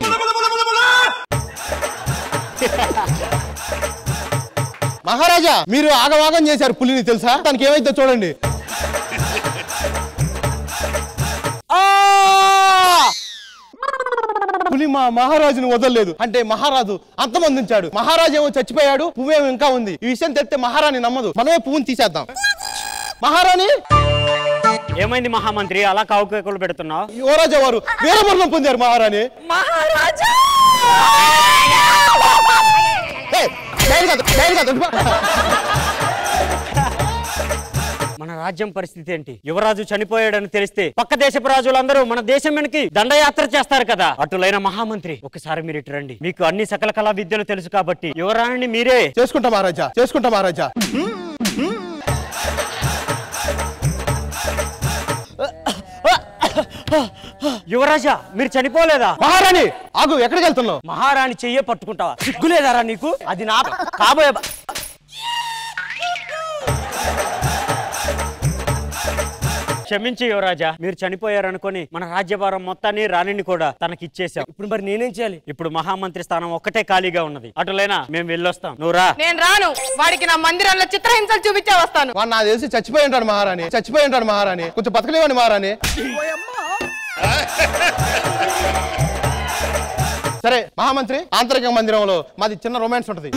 S7: మహారాజా మీరు ఆగవాగం చేశారు పులిని తెలుసా తనకి ఏమైతే చూడండి పులి మా మహారాజుని వదలలేదు అంటే మహారాజు అంతమందించాడు మహారాజు ఏమో చచ్చిపోయాడు పువ్వేమో ఇంకా ఉంది ఈ విషయం తెలిస్తే మహారాణి నమ్మదు మనమే పువ్వుని తీసేద్దాం మహారాణి
S13: ఏమైంది మహామంత్రి అలా కావుకేకులు పెడుతున్నావు
S7: యువరాజా వారు వీరమరణం పొందారు మహారాణి
S10: మహారాజా
S7: ఏయ్, నేను కాదు, నేను కాదు.
S13: మన రాజ్యం పరిస్థితి ఏంటి యువరాజు చనిపోయాడని తెలిస్తే పక్క దేశపు రాజులందరూ మన దేశం వెనక్కి దండయాత్ర చేస్తారు కదా అటులైన మహామంత్రి ఒకసారి మీరు ఇటు రండి మీకు అన్ని సకల కళా విద్యలు తెలుసు కాబట్టి యువరాణిని మీరే
S7: చేసుకుంటా మహారాజా చేసుకుంటా మహారాజా
S13: యువరాజా మీరు చనిపోలేదా
S7: మహారాణి ఆగు ఎక్కడికి వెళ్తున్నావు
S22: మహారాణి చెయ్యే పట్టుకుంటావా సిగ్గులేదారా నీకు అది నా కాబోయే బ-
S13: క్షమించి యువరాజా మీరు చనిపోయారనుకొని మన రాజ్యభారం మొత్తాన్ని రాణిని కూడా తనకి ఇచ్చేసాం
S22: ఇప్పుడు మరి నేనేం చేయాలి
S13: ఇప్పుడు మహామంత్రి స్థానం ఒక్కటే ఖాళీగా ఉన్నది అటులైనా మేము వెళ్ళొస్తాం నువ్వు రా
S12: నేను రాను వాడికి నా మందిరంలో చిత్రహింసలు చూపించే వస్తాను
S7: వాడు నాకు తెలిసి చచ్చిపోయి ఉంటాడు మహారాణి చచ్చిపోయి ఉంటాడు మహారాణి కొంచెం బతకలేవండి మహారాణి సరే మహామంత్రి ఆంతరిక మందిరంలో మాది చిన్న రొమాన్స్ ఉంటది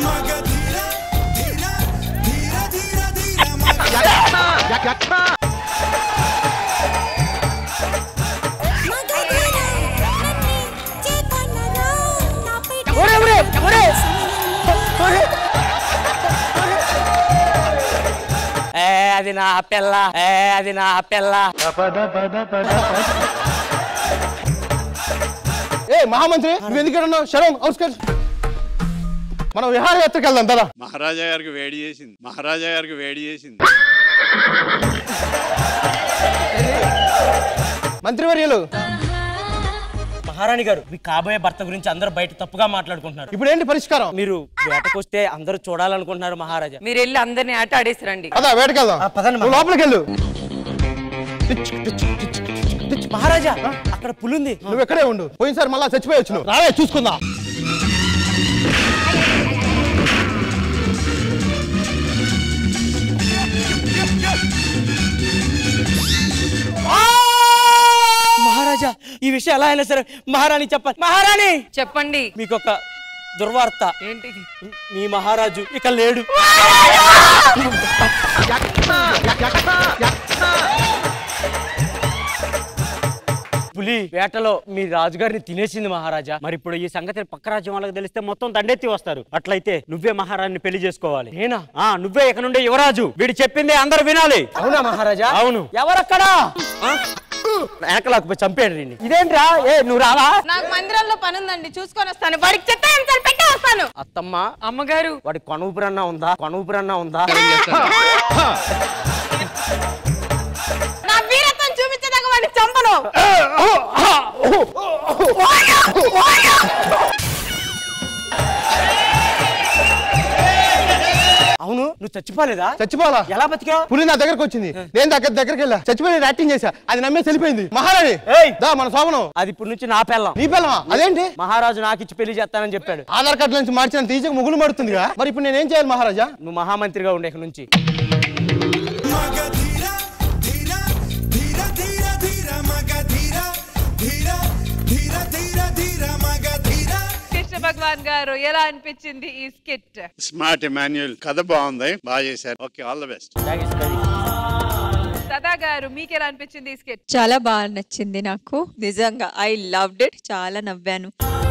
S22: ఏ అది నా పిల్ల ఏ అది నా పిల్ల
S7: ఏ మహామంత్రి నువ్వు ఎందుకు ఇక్కడ ఉన్నావు శరం అవుట్స్కర్ట్స్ మనం విహారయాత్రకు వెళ్దాం కదా
S20: మహారాజా గారికి వేడి చేసింది మహారాజా గారికి వేడి చేసింది
S7: మంత్రివర్యులు
S22: మహారాణి గారు మీ కాబోయే భర్త గురించి అందరూ బయట తప్పుగా మాట్లాడుకుంటున్నారు
S7: ఇప్పుడు ఏంటి పరిష్కారం
S22: మీరు వేటకొస్తే అందరూ చూడాలనుకుంటున్నారు మహారాజా
S10: మీరు వెళ్ళి అందరిని ఆట ఆడేసి రండి
S7: అదా వేటకెళ్దాం నువ్వు లోపలికి వెళ్ళు
S22: మహారాజా అక్కడ పులుంది
S7: నువ్వు ఎక్కడే ఉండు పోయినసారి మళ్ళా చచ్చిపోయొచ్చు నువ్వు రావే చూసుకుందాం
S22: మహారాజా ఈ విషయం ఎలా అయినా సరే మహారాణి చెప్పాలి మహారాణి
S10: చెప్పండి
S22: మీకు ఒక దుర్వార్త
S10: ఏంటిది
S22: మీ మహారాజు ఇక లేడు పులి వేటలో మీ రాజుగారిని తినేసింది మహారాజా
S13: మరి ఇప్పుడు ఈ సంగతి పక్క రాజ్యం వాళ్ళకి తెలిస్తే మొత్తం దండెత్తి వస్తారు అట్లయితే నువ్వే మహారాణి పెళ్లి చేసుకోవాలి
S22: నేనా
S13: ఆ నువ్వే ఇక నుండి యువరాజు వీడు చెప్పింది అందరు వినాలి
S22: అవునా మహారాజా
S13: అవును
S22: ఎవరక్కడా ఏకలాకు చంపాడు రీని ఇదేంట్రా ఏ నువ్వు రావా
S12: నాకు మందిరంలో పని ఉందండి చూసుకొని వస్తాను వాడికి చిత్రహింసలు పెట్టి వస్తాను
S22: అత్తమ్మ
S10: అమ్మగారు
S22: వాడి కొనూపిరన్నా ఉందా కొనూపిరన్నా ఉందా
S12: నా వీరత్వం చూపించేదాకా వాడిని చంపను
S22: అవును నువ్వు చచ్చిపోలేదా
S7: చచ్చిపోవాలా
S22: ఎలా బతికా
S7: పులి నా దగ్గరకు వచ్చింది నేను దగ్గర దగ్గరికి వెళ్ళా చచ్చిపోయి యాక్టింగ్ చేశా అది నమ్మే వెళ్ళిపోయింది మహారాణి దా మన శోభనం
S22: అది ఇప్పుడు నుంచి నా పెళ్ళం
S7: నీ పిల్లమా అదేంటి
S22: మహారాజు నాకు ఇచ్చి పెళ్లి చేస్తానని చెప్పాడు
S7: ఆధార్ కార్డు నుంచి మార్చిన తీసి ముగ్గులు మడుతుందిగా మరి ఇప్పుడు నేనేం చేయాలి మహారాజా
S22: నువ్వు మహామంత్రిగా ఉండే ఇక నుంచి
S2: కృష్ణ భగవాన్ గారు ఎలా అనిపించింది ఈ స్కిట్
S20: స్మార్ట్ ఎమాన్యుల్ కథ బాగుంది బాగా చేశారు ఓకే ఆల్ ద బెస్ట్
S2: సదా గారు మీకు ఎలా అనిపించింది ఈ స్కెచ్
S21: చాలా బాగా నచ్చింది నాకు నిజంగా ఐ లవ్డ్ ఇట్ చాలా నవ్వాను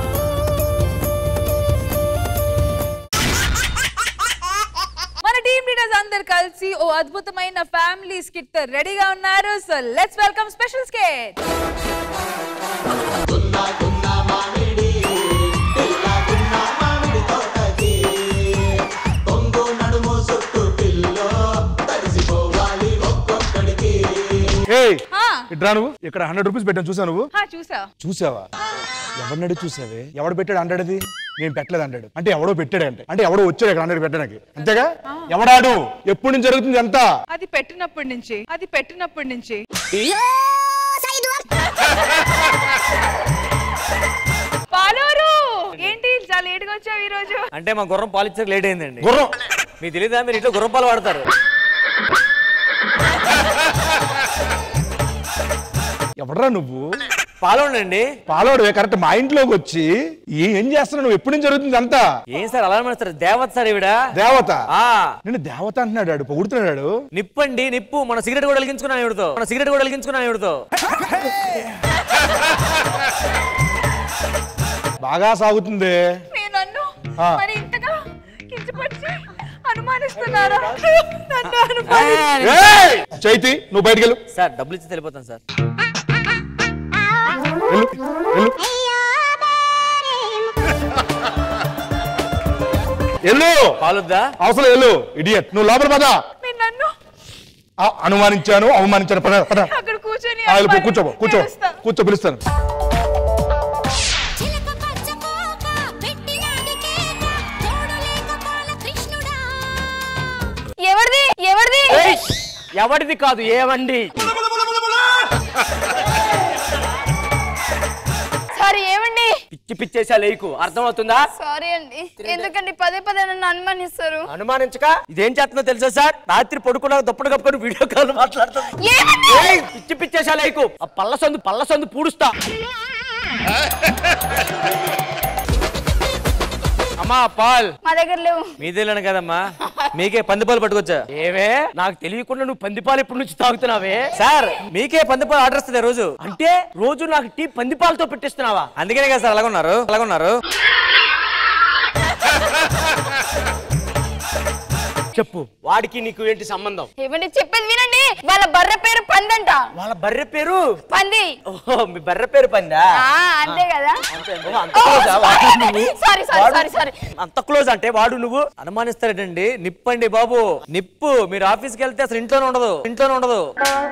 S2: మన టీమ్ లీడర్స్ అందరు కలిసి ఓ అద్భుతమైన ఫ్యామిలీ స్కిట్ రెడీగా ఉన్నారు so let's welcome special sketch
S8: ఏయ్
S2: ఆ.
S8: ఇట్రా నువ్వు ఇక్కడ హండ్రెడ్ రూపీస్ పెట్టాను చూసా నువ్వు
S2: హా చూసా
S8: చూసావా ఎవరినడి చూసావే ఎవడు పెట్టాడు హండ్రెడ్ అది నేను పెట్టలేదు హండ్రెడ్ అంటే ఎవడో పెట్టాడు అంటే అంటే ఎవడో వచ్చాడు ఇక్కడ హండ్రెడ్ పెట్టడానికి అంతేగా ఎవడాడు ఎప్పుడు నుంచి జరుగుతుంది ఎంత
S2: అది పెట్టినప్పటి నుంచి అది పెట్టినప్పటి నుంచి పాలూరు ఏంటి చాలా లేట్ గా వచ్చావు ఈ రోజు
S22: అంటే మా గుర్రం పాలు ఇచ్చడానికి లేట్ అయిందండి
S8: గుర్రం
S22: మీకు తెలియదా మీరు ఇంట్లో గుర్రం పాలు వాడతారు
S8: ఎవడరా నువ్వు
S22: పాలోడండి
S8: పాలోడు కరెక్ట్ మా ఇంట్లోకి వచ్చి ఏ- ఏం చేస్తున్నావు నువ్వు ఎప్పుడు నుంచి జరుగుతుంది అంతా
S22: ఏం సార్ అలా సార్ దేవత సార్ ఈవిడ
S8: దేవత
S22: ఆ
S8: నిన్ను దేవత అంటున్నాడు ఆడు పొగుడుతున్నాడు
S22: నిప్పండి నిప్పు మన సిగరెట్ కూడా వెలిగించుకున్నాను ఈవిడతో మన సిగరెట్ కూడా వెలిగించుకున్నాను ఈవిడతో
S8: బాగా సాగుతుంది
S2: నేను నన్ను
S8: ఆ.
S2: మరి ఇంతగా కించపరిచి అనుమానిస్తున్నారా నన్ను అనుమానిస్తున్నారు
S8: ఏయ్! చైతి నువ్వు బయటికి వెళ్ళు
S22: సార్ డబ్బులు ఇచ్చి వెళ్ళిపోతాను సార్
S8: వెళ్ళు వెళ్ళు వెళ్ళు
S22: పాలుద్దా
S8: అవసరం వెళ్ళు ఇడియట్ నువ్వు లోపల పద
S2: మీరు నన్ను
S8: ఆ, అనుమానించాను అవమానించాను పద పద
S2: అక్కడ కూర్చొని
S8: ఆ, వెళ్ళిపో, కూర్చో
S2: అనుమానించి
S8: కూర్చో
S2: ఏడుస్తా.
S8: కూర్చో పిలుస్తాను
S9: ఎవరిది ఎవరిది
S13: ఎవరిది కాదు ఏవండి
S9: సారీ ఏమండి
S13: పిచ్చి పిచ్చేసా లేకు అర్థమవుతుందా
S9: సారీ అండి ఎందుకండి పదే పదే నన్ను అనుమానిస్తారు
S13: అనుమానించక ఇదేం చేస్తుందో తెలుసా సార్ రాత్రి పడుకున్నాక దుప్పటి కప్పుకొని వీడియో కాల్ మాట్లాడుతుంది
S9: ఏమండి?
S13: ఏయ్, పిచ్చి పిచ్చేసా లేకు ఆ పళ్ళ సందు పళ్ళ సందు పూడుస్తా
S22: అమ్మా పాల్
S9: మా దగ్గర లేవు
S22: మీదేలేను కదమ్మా మీకే పందిపాలు పట్టుకొచ్చా
S13: ఏవే నాకు తెలియకుండా నువ్వు పందిపాలు ఎప్పటి నుంచి తాగుతున్నావే
S22: సార్ మీకే పందిపాలు ఆర్డర్ వస్తుంది రోజు
S13: అంటే రోజు నాకు టీ పందిపాలతో పెట్టిస్తున్నావా
S22: అందుకనే కదా సార్ అలాగున్నారు అలాగున్నారు
S13: చెప్పు వాడికి నీకు ఏంటి సంబంధం
S9: ఏమండి చెప్పేది వినండి వాళ్ళ బర్రె పేరు పందంట
S13: వాళ్ళ బర్రె పేరు
S9: పంది
S13: ఓహో మీ బర్రె పేరు పందా
S9: ఆ, అంతే కదా
S13: ఓ, అంత క్లోజ్ వాడు నువ్వు
S9: సారీ సారీ
S13: వాడు-
S9: సారీ సారీ
S13: అంత క్లోజ్ అంటే వాడు నువ్వు
S22: అనుమానిస్తారేటండి నిప్పండి బాబు నిప్పు మీరు ఆఫీస్కి వెళ్తే అసలు ఇంట్లోనే ఉండదు ఇంట్లోనే ఉండదు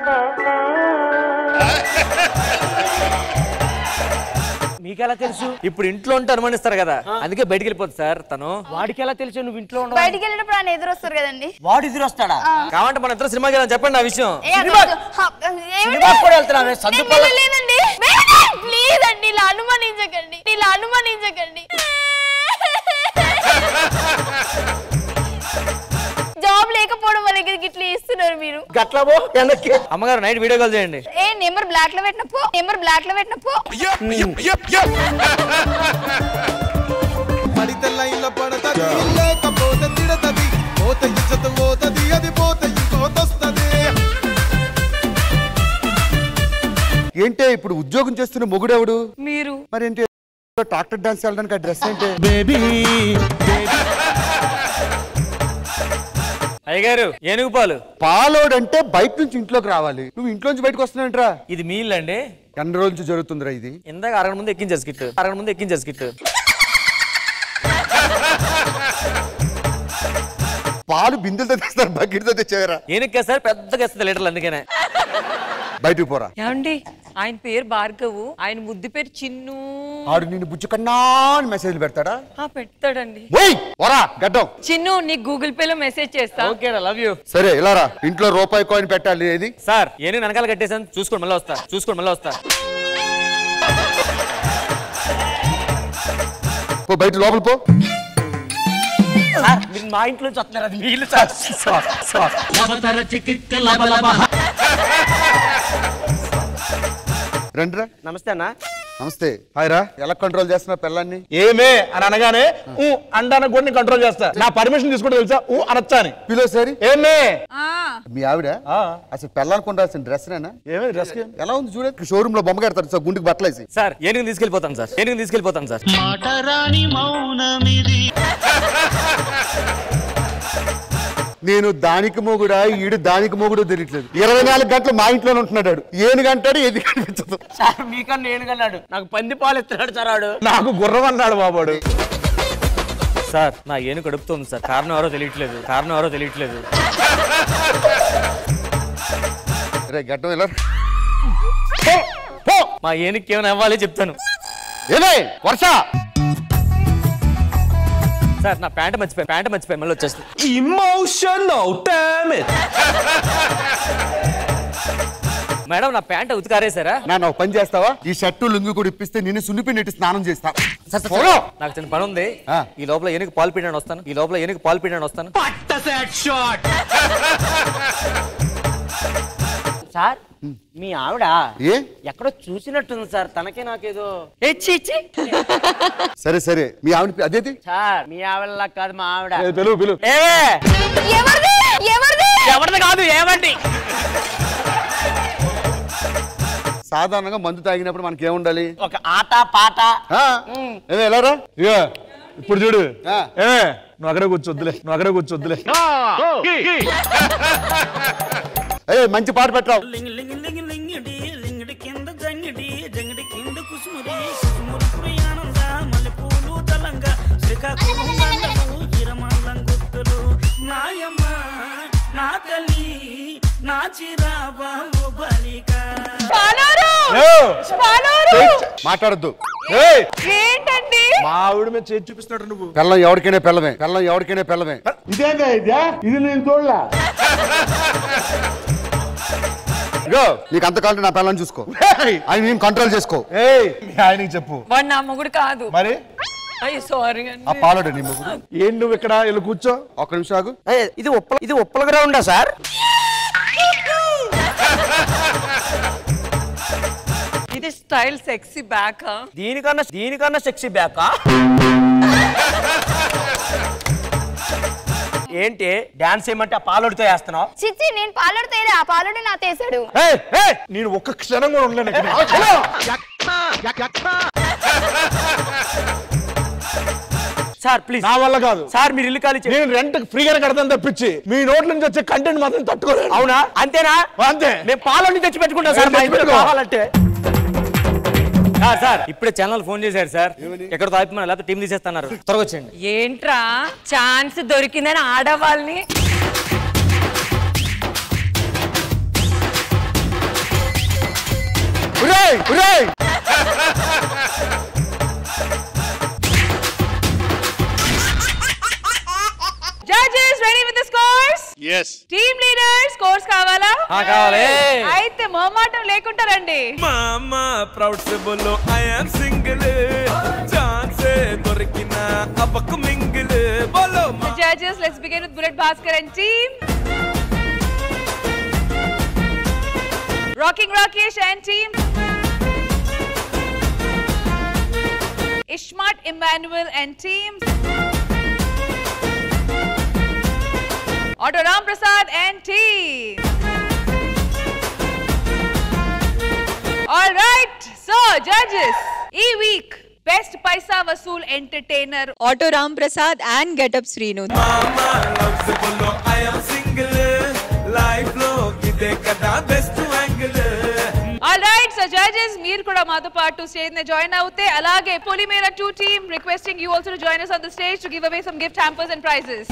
S13: మీకెలా తెలుసు
S22: ఇప్పుడు ఇంట్లో ఉంటే అనుమానిస్తారు కదా అందుకే బయటికి వెళ్ళిపోతుంది సార్ తను
S13: వాడికి ఎలా తెలుసు నువ్వు ఇంట్లో ఉండవు
S9: బయటికి వెళ్ళినప్పుడు ఆయన ఎదురు వస్తారు కదండి
S13: వాడు ఎదురు వస్తాడా
S22: కావంటే మన ఇద్దరు సినిమాకి వెళ్ళాం చెప్పండి ఆ విషయం
S9: ఏ, అది వద్దు. హ, ఏమండి?
S13: సినిమాకి కూడా వెళ్తున్నావే,
S9: నేను
S13: సర్దుకోలే.
S9: వెళ్ళలేదండి ప్లీజ్ అండి ఇలా అనుమానించకండి ఇలా అనుమానించకండి జాబ్ లేకపోవడం వల్ల ఇక్కడికి ఇట్లా ఇస్తున్నారు మీరు
S13: గట్లబో వెనక్కి
S22: అమ్మగారు నైట్ వీడియో కాల్ చేయండి
S9: ఏ నెంబర్ బ్లాక్ లో పెట్టినప్పు నెంబర్ బ్లాక్ లో పెట్టినప్పు
S4: పడితే లైన్లో పడతది లేకపోతే తిడతది పోతే ఇచ్చత పోతది అది పోతే ఇంకోతొస్తది
S16: ఏంటే ఇప్పుడు ఉద్యోగం చేస్తున్న మొగుడెవడు
S2: మీరు
S16: మరేంటి ట్రాక్టర్ డాన్స్ వెళ్ళడానికి ఆ డ్రెస్ ఏంటి
S4: బేబీ
S22: అయ్యగారు ఏనుగు పాలు
S16: పాలోడంటే బయట నుంచి ఇంట్లోకి రావాలి నువ్వు ఇంట్లోంచి బయటకు వస్తున్నాయంట్రా
S22: ఇది మీ ఇల్లు అండి
S16: ఎన్ని రోజుల నుంచి జరుగుతుందిరా ఇది
S22: ఇందాక అరగంట ముందు ఎక్కించారు స్కిట్ అరగంట ముందు ఎక్కించారు స్కిట్
S16: పాలు బిందెలతో తెస్తారు బకెట్తో తెచ్చేవరా
S22: ఏనుగు సార్ పెద్దగా ఇస్తుంది లీటర్లు అందుకనే
S16: బయటకు పోరా
S10: ఏమండి ఆయన పేరు భార్గవు ఆయన ముద్దు పేరు చిన్ను
S16: ఆడు నిన్ను బుజ్జు కన్నా అని మెసేజ్లు పెడతాడా
S10: ఆ, పెడతాడండి
S16: ఓయ్ వరా గడ్డం
S10: చిన్ను నీకు గూగుల్ పే లో మెసేజ్ చేస్తా
S22: ఓకే లవ్ యూ
S16: సరే ఇలా రా ఇంట్లో రూపాయి కాయిన్ పెట్టాలి ఏది
S22: సార్ ఏనుగు వెనకాల కట్టేసాను చూసుకోండి మళ్ళీ వస్తా చూసుకోండి మళ్ళీ వస్తా
S16: పో బయట లోపల పో
S13: సార్, మీరు మా ఇంట్లో నుంచి వస్తున్నారు అది మీ ఇల్లు సార్
S16: రండిరా
S13: నమస్తే అన్న
S16: నమస్తే
S8: హాయ్ రా
S16: ఎలా కంట్రోల్ చేస్తున్నా పిల్లల్ని
S8: ఏమే అని అనగానే ఊ అంటానికి కూడా నేను కంట్రోల్ చేస్తా నా పర్మిషన్ తీసుకుంటే తెలుసా ఊ అనొచ్చా అని
S16: పిలో సరి
S8: ఏమే
S16: మీ ఆవిడ అసలు పిల్లలకు ఉండాల్సిన డ్రెస్ నేనా
S8: ఏమే డ్రెస్
S16: ఎలా ఉంది చూడండి షోరూమ్ లో బొమ్మ కడతారు సార్ గుండెకి బట్టలేసి
S22: సార్ ఏనుగు తీసుకెళ్ళిపోతాను సార్ ఏనుగు తీసుకెళ్ళిపోతాను సార్
S23: మాటరాని మౌనమిది
S16: నేను దానికి మొగుడా ఈడు దానికి మొగుడు తెలియట్లేదు ఇరవై నాలుగు గంటలు మా ఇంట్లోనే ఉంటున్నాడు ఆడు. ఏనుగంటాడు ఏది కనిపించదు
S22: సార్ మీకన్నా ఏనుగన్నాడు నాకు పంది పాలు ఎత్తున్నాడు సార్ ఆడు
S8: నాకు గుర్రం అన్నాడు బాబాడు
S22: సార్ నా ఏనుగు గడుపుతుంది సార్ కారణం ఎవరో తెలియట్లేదు కారణం ఎవరో తెలియట్లేదు
S16: రే గడ్డం ఎలా
S22: మా ఏనుగుకి ఏమైనా అవ్వాలి చెప్తాను
S16: ఏమే వర్ష
S22: సార్ నా ప్యాంట్ మర్చిపోయి ప్యాంట్ మర్చిపోయి మళ్ళీ వచ్చేస్తుంది
S14: ఇమోషనల్ డామ్ ఇట్
S22: మేడం నా ప్యాంట్ ఉతికారేసారా
S16: నా ఒక పని చేస్తావా ఈ షర్టు లుంగి కూడా ఇప్పిస్తే నిన్ను సున్నిపి నెట్టి స్నానం చేస్తా
S22: సార్, సార్,
S16: పోలో.
S22: సార్, నాకు చిన్న పని ఉంది ఈ లోపల ఏనుగు పాలు పిండాను వస్తాను ఈ లోపల ఏనుగు పాలు పిండాను వస్తాను
S13: సార్ మీ ఆవిడ
S16: ఏ
S13: ఎక్కడో చూసినట్టుంది సార్ తనకే నాకేదో
S22: ఇచ్చి ఇచ్చి
S16: సరే సరే మీ ఆవిడ అదేది
S13: సార్ మీ ఆవిడలా కాదు మా ఆవిడ
S8: పిలువు పిలువు
S9: ఎవరిది ఎవరిది
S22: ఎవరిది కాదు ఏమండి
S16: సాధారణంగా మందు తాగినప్పుడు మనకి ఏముండాలి
S13: ఒక ఆట పాట
S16: ఆ? ఏమే ఎలారా
S8: ఇగో ఇప్పుడు చూడు
S16: ఆ.
S8: ఏమే నువ్వు అక్కడే కూర్చొద్దులే నువ్వు అక్కడే కూర్చొద్దులే
S16: ఏ మంచి పాట పెట్టరావు
S23: కింద జంగిడి జంగిడి కింద కుసుముడి కుసుముడి ప్రయాణంద మల్లెపూలు తలంగా శ్రీకాకుళం దండలు ఇరమల్లం గుర్తులు నాయమ్మ నా తల్లి నా చిరాబాబు బలిక
S16: మాట్లాడద్దు
S2: ఏంటండి
S8: మా ఆవిడ మీద చేతి చూపిస్తున్నాడు నువ్వు
S16: పిల్లం ఎవరికైనా పిల్లమే పిల్లం ఎవరికైనా పిల్లమే
S8: ఇదేగా ఇదే ఇది నేను చూడలా
S16: ఇగో నీకు అంత కావాలంటే నా పిల్లని చూసుకో అది నేను కంట్రోల్ చేసుకో
S8: ఏయ్ మీ ఆయనకి చెప్పు
S10: వాడు నా మొగుడు కాదు
S8: మరి
S10: అయ్యో సారీ
S16: ఆ పాలడు నీ మొగుడు
S8: ఏం నువ్వు ఇక్కడ వెళ్ళి కూర్చో
S16: ఒక్క నిమిషం ఆగు
S22: ఇది ఉప్పల ఇది ఉప్పల గ్రౌండా సార్
S10: ఇది స్టైల్ సెక్సీ బ్యాక్
S22: దీనికన్నా దీనికన్నా సెక్సీ బ్యాకా ఏంటి డాన్స్ ఏమంటే ఆ పాలడితో వేస్తున్నావు
S9: చిచ్చి నేను పాలడు తేడా ఆ పాలడు నా తేసాడు
S8: ఏయ్, ఏయ్, నేను ఒక్క క్షణం కూడా ఉండలేను ఇక్కడ.
S22: సార్ ప్లీజ్
S8: నా వల్ల కాదు
S22: సార్ మీరు ఇల్లు ఖాళీ చేయండి.
S8: నేను రెంట్ ఫ్రీగానే కడతాను తప్పించి మీ నోట్ల నుంచి వచ్చే కంటెంట్ మాత్రం తట్టుకోలేదు
S22: అవునా అంతేనా
S8: అంతే
S22: మేము పాలన్నీ తెచ్చి పెట్టుకుంటాం సార్
S8: ఏం
S22: మా ఇంట్లో
S8: తెచ్చిపెట్టుకో?
S22: కావాలంటే సార్ సార్ ఇప్పుడే ఛానల్ ఫోన్ చేశారు సార్ ఎక్కడ తాపిమని లేకపోతే టీం తీసేస్తున్నారు త్వరగా వచ్చేయండి
S10: ఏంట్రా ఛాన్స్ దొరికిందని ఆడవాళ్ళని
S16: ఉరేయ్, ఉరేయ్!
S2: Judges ready with the scores
S20: yes
S2: team leader scores కావాలా
S22: ఆ, కావాలి.
S2: అయితే మొహమాటం లేకుండా రండి
S14: మామా ప్రౌడ్ సే బోలో ఐ యామ్ సింగిల్ ఛాన్స్ దొరికిన అబ్బకు మింగిల్ బోలో
S2: The judges, let's begin with Bullet Bhaskar and team. Rocking Rakesh and team. Ishmat Emmanuel and team. Otto Ram Prasad and team. All right, so judges, e week best paisa vasool entertainer.
S21: Auto Ram Prasad and getup Srinu
S14: I am single life లో ఇదే కదా best angle
S2: all right so judges మీరు కూడా మాతో పాటు స్టేజ్ ని జాయిన్ అవుతే అలాగే Polimera two team requesting you also to join us on the stage to give away some gift hampers and prizes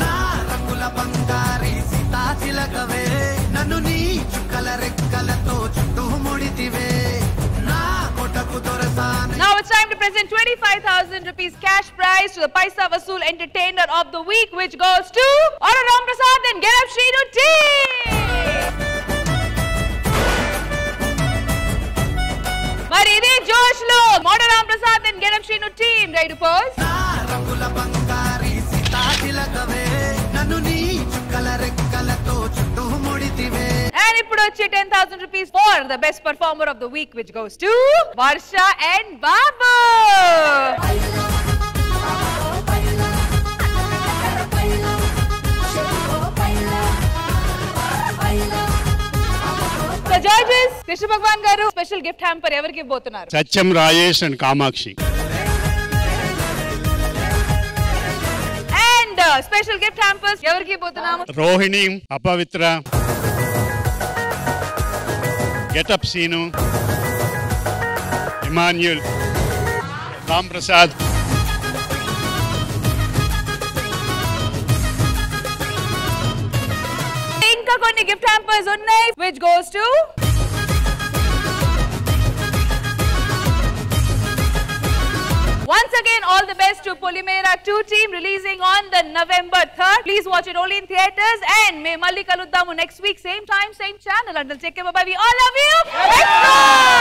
S23: చిలకవే నన్ను నీ చుక్కల రెక్కలతో చుట్టూ ముడితివే నా కొటకు దొరసాన
S2: Now it's time to present 25,000 rupees cash prize to the Paisa Vasool Entertainer of the Week, which goes to Aura Ram Prasad and Get Up Shrinu team. మరి ఇదే జోష్ లో model Ram Prasad and getup Srinu team right pose
S23: రంగుల బంగారి సీతా చిలకవే నన్ను నీ చుక్కల రెక్కలతో చుట్టూ ముడితివే
S2: అండ్ ఇప్పుడు వచ్చి ten thousand rupees for the best performer of the week which goes to Varsha and Babu judges Krishna Bhagavan గారు స్పెషల్ గిఫ్ట్ హ్యాంపర్ ఎవరికి ఇవ్వబోతున్నారు
S20: Satyam Rajesh and Kamakshi
S2: and special gift hampers ఎవరికి ఇవ్వబోతున్నాము
S20: రోహిణి అపవిత్ర గెటప్ సీను ఇమాన్యుల్ రామ్ ప్రసాద్
S2: ఇంకా కొన్ని గిఫ్ట్ హ్యాంపర్స్ ఉన్నాయి which goes to Once again, all the best to Polymera 2 team releasing on the November 3rd. Please watch it only in theaters and may Malli Kaluddamu next week, same time, same channel. Until take care, bye-bye. We all love you. Let's go!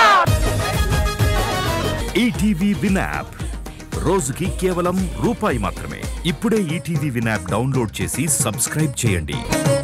S15: ETV win app రోజుకి కేవలం రూపాయి మాత్రమే ఇప్పుడే ఈటీవీ విన్ యాప్ డౌన్లోడ్ చేసి సబ్స్క్రైబ్ చేయండి